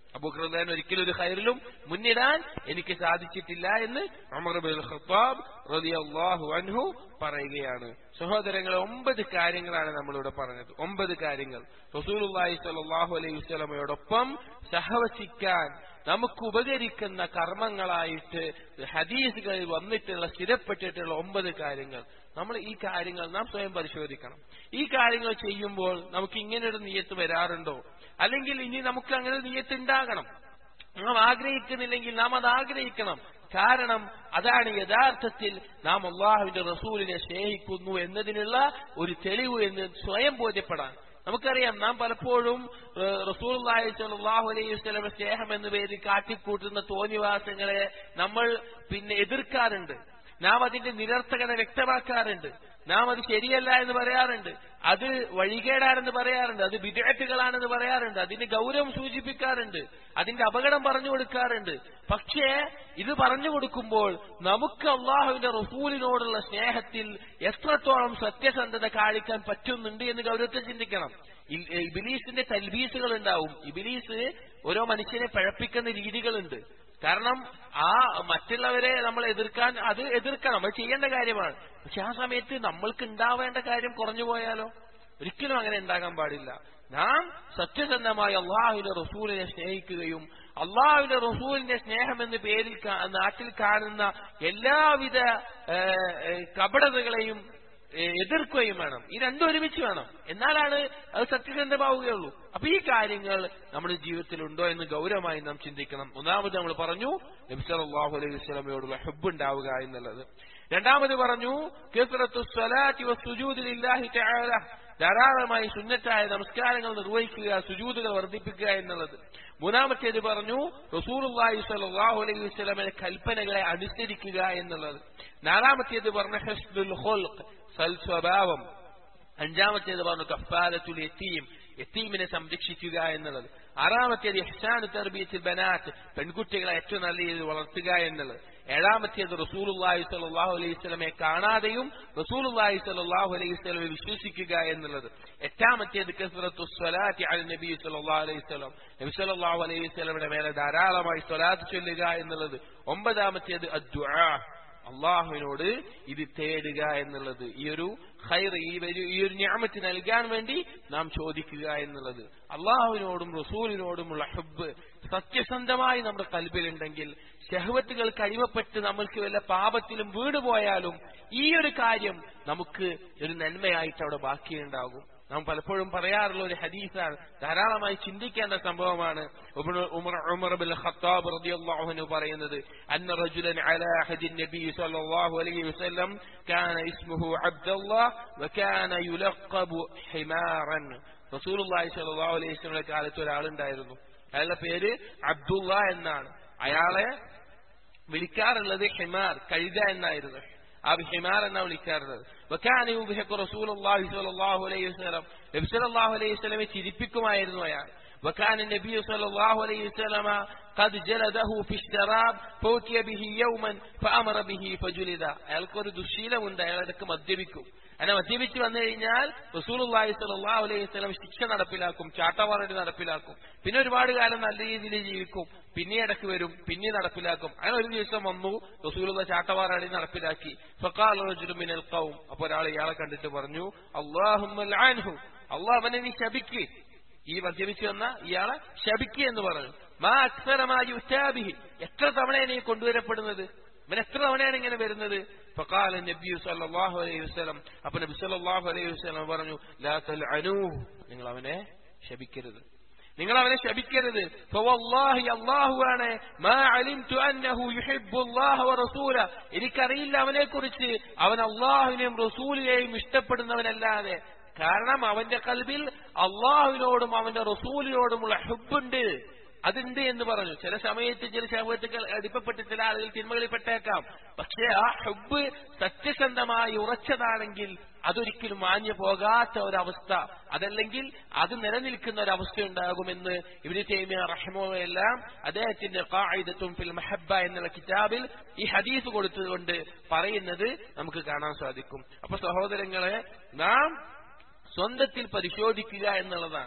അബൂഖർദാൻ ഒരിക്കലും ഒരു ഹൈറിലും മുന്നിടാൻ എനിക്ക് സാധിച്ചിട്ടില്ല എന്ന് ഉമർ ബിൻ ഖത്താബ് റളിയല്ലാഹു അൻഹു പറയുകയാണ് സഹോദരങ്ങളെ ഒമ്പത് കാര്യങ്ങളാണ് നമ്മളിവിടെ പറഞ്ഞത് ഒമ്പത് കാര്യങ്ങൾ റസൂലുള്ളാഹി സ്വല്ലല്ലാഹു അലൈഹി വസല്ലമയോടൊപ്പം സഹവസിക്കാൻ നമുക്ക് ഉപകരിക്കുന്ന കർമ്മങ്ങളായിട്ട് ഹദീസുകളിൽ വന്നിട്ടുള്ള സ്ഥിരപ്പെട്ടിട്ടുള്ള ഒമ്പത് കാര്യങ്ങൾ നമ്മൾ ഈ കാര്യങ്ങൾ നാം സ്വയം പരിശോധിക്കണം ഈ കാര്യങ്ങൾ ചെയ്യുമ്പോൾ നമുക്ക് ഇങ്ങനെ ഒരു നീയത്ത് വരാറുണ്ടോ അല്ലെങ്കിൽ ഇനി നമുക്ക് അങ്ങനെ ഒരു നീയത്ത് ഉണ്ടാകണം നാം ആഗ്രഹിക്കുന്നില്ലെങ്കിൽ നാം അത് ആഗ്രഹിക്കണം കാരണം അതാണ് യഥാർത്ഥത്തിൽ നാം അള്ളാഹുവിന്റെ റസൂലിനെ സ്നേഹിക്കുന്നു എന്നതിനുള്ള ഒരു തെളിവ് എന്ന് സ്വയം ബോധ്യപ്പെടാൻ നമുക്കറിയാം നാം പലപ്പോഴും റസൂൽ സലാഹു അലൈഹി വസ്ലമെ സ്നേഹം എന്ന പേരിൽ കാട്ടിക്കൂട്ടുന്ന തോന്നിവാസങ്ങളെ നമ്മൾ പിന്നെ എതിർക്കാറുണ്ട് നാം അതിന്റെ നിരർത്ഥകത വ്യക്തമാക്കാറുണ്ട് നാം അത് ശരിയല്ല എന്ന് പറയാറുണ്ട് അത് വഴികേടാണെന്ന് പറയാറുണ്ട് അത് വിദേഹത്തുകളാണെന്ന് പറയാറുണ്ട് അതിന്റെ ഗൗരവം സൂചിപ്പിക്കാറുണ്ട് അതിന്റെ അപകടം പറഞ്ഞു കൊടുക്കാറുണ്ട് പക്ഷേ ഇത് പറഞ്ഞു കൊടുക്കുമ്പോൾ നമുക്ക് അള്ളാഹുവിന്റെ റസൂലിനോടുള്ള സ്നേഹത്തിൽ എത്രത്തോളം സത്യസന്ധത കാണിക്കാൻ പറ്റുന്നുണ്ട് എന്ന് ഗൗരവത്തിൽ ചിന്തിക്കണം ഇബിലീസിന്റെ തൽബീസുകൾ ഉണ്ടാവും ഇബിലീസ് ഓരോ മനുഷ്യനെ പഴപ്പിക്കുന്ന രീതികളുണ്ട് കാരണം ആ മറ്റുള്ളവരെ നമ്മൾ എതിർക്കാൻ അത് എതിർക്കണം അത് ചെയ്യേണ്ട കാര്യമാണ് പക്ഷെ ആ സമയത്ത് നമ്മൾക്ക് ഉണ്ടാവേണ്ട കാര്യം കുറഞ്ഞു പോയാലോ ഒരിക്കലും അങ്ങനെ ഉണ്ടാകാൻ പാടില്ല നാം സത്യസന്ധമായി അള്ളാഹുവിന്റെ റസൂലിനെ സ്നേഹിക്കുകയും അള്ളാഹുവിന്റെ റസൂലിന്റെ സ്നേഹം എന്ന പേരിൽ നാട്ടിൽ കാണുന്ന എല്ലാവിധ കപടതകളെയും എതിർക്കുകയും വേണം ഈ രണ്ടും ഒരുമിച്ച് വേണം എന്നാലാണ് അത് സത്യസന്ധമാവുകയുള്ളൂ അപ്പൊ ഈ കാര്യങ്ങൾ നമ്മുടെ ജീവിതത്തിൽ ഉണ്ടോ എന്ന് ഗൗരവമായി നാം ചിന്തിക്കണം ഒന്നാമത് നമ്മൾ പറഞ്ഞു നബിസലാഹു അലൈഹി വസ്ലമയോടുള്ള ഹെബ് ഉണ്ടാവുക എന്നുള്ളത് രണ്ടാമത് പറഞ്ഞു ധാരാളമായി സുന്നത്തായ നമസ്കാരങ്ങൾ നിർവഹിക്കുക സുജൂതുകൾ വർദ്ധിപ്പിക്കുക എന്നുള്ളത് മൂന്നാമത്തേത് പറഞ്ഞു റസൂർഹി സലാഹു അലൈഹി വസ്ലമിന്റെ കൽപ്പനകളെ അനുസരിക്കുക എന്നുള്ളത് നാലാമത്തേത് പറഞ്ഞു ഹസ്ബുൽ ഹോൽഖ് സൽസ്വഭാവം അഞ്ചാമത്തേത് പറഞ്ഞു കഫാലത്തുൽ എത്തീം എത്തീമിനെ സംരക്ഷിക്കുക എന്നുള്ളത് ആറാമത്തേത് ഇഹ്സാൻ തെർബിയത്തിൽ ബനാത്ത് പെൺകുട്ടികളെ ഏറ്റവും നല്ല രീതിയിൽ വളർത്തുക എന്നുള്ളത് ഏഴാമത്തേത് റസൂലുല്ലാഹി സലാഹു അലൈഹി സ്വലമെ കാണാതെയും റസൂലുല്ലാഹി സലാഹു അലൈഹി സ്വലമെ വിശ്വസിക്കുക എന്നുള്ളത് എട്ടാമത്തേത് കസറത്തു സ്വലാത്തി അൽ നബി സല്ലാ അലൈഹി സ്വലം നബി സല്ലാഹു അലൈഹി സ്വലമിന്റെ മേലെ ധാരാളമായി സ്വലാത്ത് ചൊല്ലുക എന്നുള്ളത് ഒമ്പതാമത്തേത് അദ്ദുആ അള്ളാഹുവിനോട് ഇത് തേടുക എന്നുള്ളത് ഈ ഒരു ഖൈർ ഈ ഒരു ഈ ഒരു ഞാമത്ത് നൽകാൻ വേണ്ടി നാം ചോദിക്കുക എന്നുള്ളത് അള്ളാഹുവിനോടും റസൂലിനോടുമുള്ള ഹബ്ബ് സത്യസന്ധമായി നമ്മുടെ കൽബിലുണ്ടെങ്കിൽ ഷഹവത്തുകൾക്ക് അടിമപ്പെട്ട് നമ്മൾക്ക് വല്ല പാപത്തിലും വീണുപോയാലും ഈ ഒരു കാര്യം നമുക്ക് ഒരു നന്മയായിട്ട് അവിടെ ബാക്കിയുണ്ടാകും നാം പലപ്പോഴും പറയാറുള്ള ഒരു ഹദീസാണ് ധാരാളമായി ചിന്തിക്കേണ്ട സംഭവമാണ് ഉമർ ബിൻ ഖത്താബ് റളിയല്ലാഹു അൻഹു പറയുന്നത് അന്ന റജുലൻ അലാ ഹദി നബി സ്വല്ലല്ലാഹു അലൈഹി വസല്ലം കാന ഇസ്മുഹു അബ്ദുല്ലാഹ് വകാന യുലഖബു ഹിമാറൻ റസൂലുള്ളാഹി സ്വല്ലല്ലാഹു അലൈഹി വസല്ലം കാലത്ത് ഒരാളുണ്ടായിരുന്നു അയാളുടെ പേര് അബ്ദുള്ള എന്നാണ് അയാളെ വിളിക്കാറുള്ളത് ഹിമാർ കഴുത എന്നായിരുന്നു ആ ഹിമാർ എന്നാ വിളിക്കാറുള്ളത് വക്കാന യുബിഹക്ക് റസൂലുള്ളാഹി സ്വല്ലല്ലാഹു അലൈഹി വസല്ലം നബി സല്ലല്ലാഹു അലൈഹി വസല്ലമെ ചിരിപ്പിക്കുമായിരുന്നു അയാൾ وكان النبي صلى الله عليه وسلم قد جلده في الشراب فوتي به يوما فأمر به فجلد അയാൾക്കൊരു ദുശീലമുണ്ട് അയാൾ ഇടയ്ക്ക് മദ്യപിക്കും അങ്ങനെ മദ്യപിച്ച് വന്നു കഴിഞ്ഞാൽ റസൂലുള്ളാഹി സ്വല്ലല്ലാഹു അലൈഹി വസല്ലം ശിക്ഷ നടപ്പിലാക്കും ചാട്ടവാറടി നടപ്പിലാക്കും പിന്നെ ഒരുപാട് കാലം നല്ല രീതിയിൽ ജീവിക്കും പിന്നെ ഇടയ്ക്ക് വരും പിന്നെ നടപ്പിലാക്കും അങ്ങനെ ഒരു ദിവസം വന്നു റസൂലുള്ള ചാട്ടവാറടി നടപ്പിലാക്കി ഫഖാല റജുലു മിനൽ ഖൗം അപ്പോൾ ഒരാൾ ഇയാളെ കണ്ടിട്ട് പറഞ്ഞു അല്ലാഹുമ്മ ലഅൻഹു അല്ലാഹ് അവനെ നീ ശപിക്ക് ഈ മദ്യപിച്ച് വന്ന ഇയാളെ ശപിക്കുക എന്ന് പറഞ്ഞു മാ അക്സരമായി ഉറ്റാബിഹി എത്ര തവണയാണ് ഈ കൊണ്ടുവരപ്പെടുന്നത് ഇവൻ എത്ര തവണയാണ് ഇങ്ങനെ വരുന്നത് فقال النبي صلى الله عليه وسلم അപ്പൊ നബി സല്ലല്ലാഹു അലൈഹി വസല്ലം പറഞ്ഞു ലാ തൽഅനൂഹു നിങ്ങൾ അവനെ ശപിക്കരുത് നിങ്ങൾ അവനെ ശപിക്കരുത് ഫവല്ലാഹി അല്ലാഹുവാണ് മാ അലിംതു അന്നഹു യുഹിബ്ബു അല്ലാഹ വറസൂല എനിക്കറിയില്ല അവനെ കുറിച്ച് അവൻ അള്ളാഹുവിനെയും റസൂലിനെയും ഇഷ്ടപ്പെടുന്നവനല്ലാതെ കാരണം അവന്റെ കൽബിൽ അള്ളാഹുവിനോടും അവന്റെ റസൂലിനോടുമുള്ള ഹുബുണ്ട് അതുണ്ട് എന്ന് പറഞ്ഞു ചില സമയത്ത് ചില ശവത്തുകൾ അടിപ്പപ്പെട്ട് ചില ആളുകൾ തിന്മകളിൽപ്പെട്ടേക്കാം പക്ഷേ ആ ഹുബ് സത്യസന്ധമായി ഉറച്ചതാണെങ്കിൽ അതൊരിക്കലും മാഞ്ഞു പോകാത്ത ഒരവസ്ഥ അതല്ലെങ്കിൽ അത് നിലനിൽക്കുന്ന ഒരവസ്ഥ ഉണ്ടാകുമെന്ന് ഇവര് തേമിയ റഹ്മോയെല്ലാം അദ്ദേഹത്തിന്റെ ഖായിദത്തും ഫിൽ മഹബ എന്നുള്ള കിതാബിൽ ഈ ഹദീസ് കൊടുത്തുകൊണ്ട് പറയുന്നത് നമുക്ക് കാണാൻ സാധിക്കും അപ്പൊ സഹോദരങ്ങളെ നാം സ്വന്തത്തിൽ പരിശോധിക്കുക എന്നുള്ളതാണ്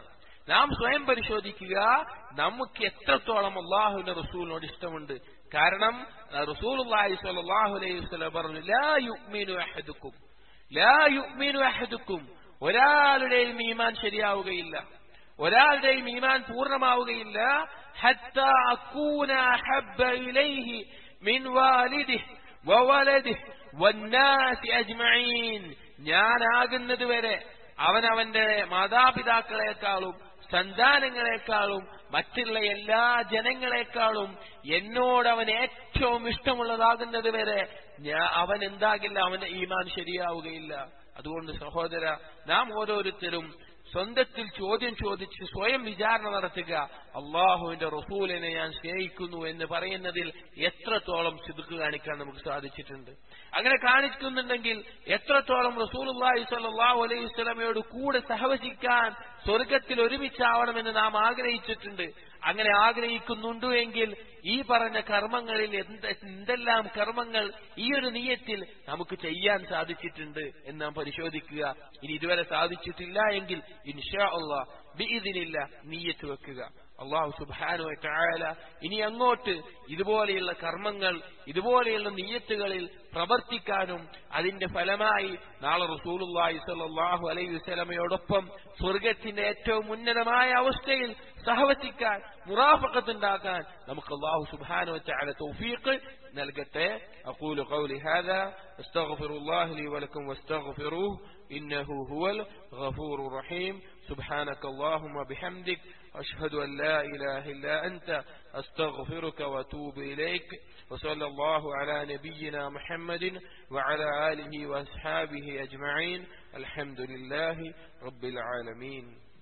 നാം സ്വയം പരിശോധിക്കുക നമുക്ക് എത്രത്തോളം അള്ളാഹുവിന്റെ റസൂലിനോട് ഇഷ്ടമുണ്ട് കാരണം റസൂൽ സ്വല്ലല്ലാഹു അലൈഹി വസല്ലം പറഞ്ഞു ലാ യുഅ്മിനു അഹദുക്കും ലാ യുഅ്മിനു അഹദുക്കും ഒരാളുടെയും ഈമാൻ ശരിയാവുകയില്ല ഒരാളുടെയും ഈമാൻ പൂർണ്ണമാവുകയില്ല ഹത്ത അക്കൂന അഹബ്ബ ഇലൈഹി മിൻ വാലിദിഹി വവലദിഹി വന്നാസി അജ്മഈൻ ഞാനാകുന്നത് വരെ അവൻ അവന്റെ മാതാപിതാക്കളെക്കാളും സന്താനങ്ങളെക്കാളും മറ്റുള്ള എല്ലാ ജനങ്ങളെക്കാളും എന്നോട് അവൻ ഏറ്റവും ഇഷ്ടമുള്ളതാകുന്നത് വരെ ഞാൻ അവൻ എന്താകില്ല അവന്റെ ഈമാൻ ശരിയാവുകയില്ല അതുകൊണ്ട് സഹോദര നാം ഓരോരുത്തരും സ്വന്തത്തിൽ ചോദ്യം ചോദിച്ച് സ്വയം വിചാരണ നടത്തുക അള്ളാഹുവിന്റെ റസൂലിനെ ഞാൻ സ്നേഹിക്കുന്നു എന്ന് പറയുന്നതിൽ എത്രത്തോളം സിദുക്ക് കാണിക്കാൻ നമുക്ക് സാധിച്ചിട്ടുണ്ട് അങ്ങനെ കാണിക്കുന്നുണ്ടെങ്കിൽ എത്രത്തോളം റസൂലുള്ളാഹി സ്വല്ലല്ലാഹു അലൈഹി വസല്ലമയോട് കൂടെ സഹവസിക്കാൻ സ്വർഗത്തിൽ ഒരുമിച്ചാവണമെന്ന് നാം ആഗ്രഹിച്ചിട്ടുണ്ട് അങ്ങനെ ആഗ്രഹിക്കുന്നുണ്ടു എങ്കിൽ ഈ പറഞ്ഞ കർമ്മങ്ങളിൽ എന്ത് എന്തെല്ലാം കർമ്മങ്ങൾ ഈ ഒരു നീയത്തിൽ നമുക്ക് ചെയ്യാൻ സാധിച്ചിട്ടുണ്ട് എന്ന് നാം പരിശോധിക്കുക ഇനി ഇതുവരെ സാധിച്ചിട്ടില്ല എങ്കിൽ ഇൻഷാ അള്ളാഹ് ബിഇദിനില്ല നീയത്ത് വെക്കുക അള്ളാഹു സുബാനു ചായാല ഇനി അങ്ങോട്ട് ഇതുപോലെയുള്ള കർമ്മങ്ങൾ ഇതുപോലെയുള്ള നീയത്തുകളിൽ പ്രവർത്തിക്കാനും അതിന്റെ ഫലമായി നാളെ റസൂലുള്ളാഹി സ്വല്ലല്ലാഹു അലൈഹി വസല്ലമയോടൊപ്പം സ്വർഗത്തിന്റെ ഏറ്റവും ഉന്നതമായ അവസ്ഥയിൽ സഹവസിക്കാൻ മുറാഫക്കത്തുണ്ടാക്കാൻ നമുക്ക് അള്ളാഹു സുബാനു ചായാല തൗഫീഖ് നൽകട്ടെ أقول قولي هذا استغفر الله لي ولكم واستغفروه إنه هو الغفور الرحيم سبحانك اللهم بحمدك أشهد أن لا إله إلا أنت أستغفرك وأتوب إليك وصلى الله على نبينا محمد وعلى آله وأصحابه أجمعين الحمد لله رب العالمين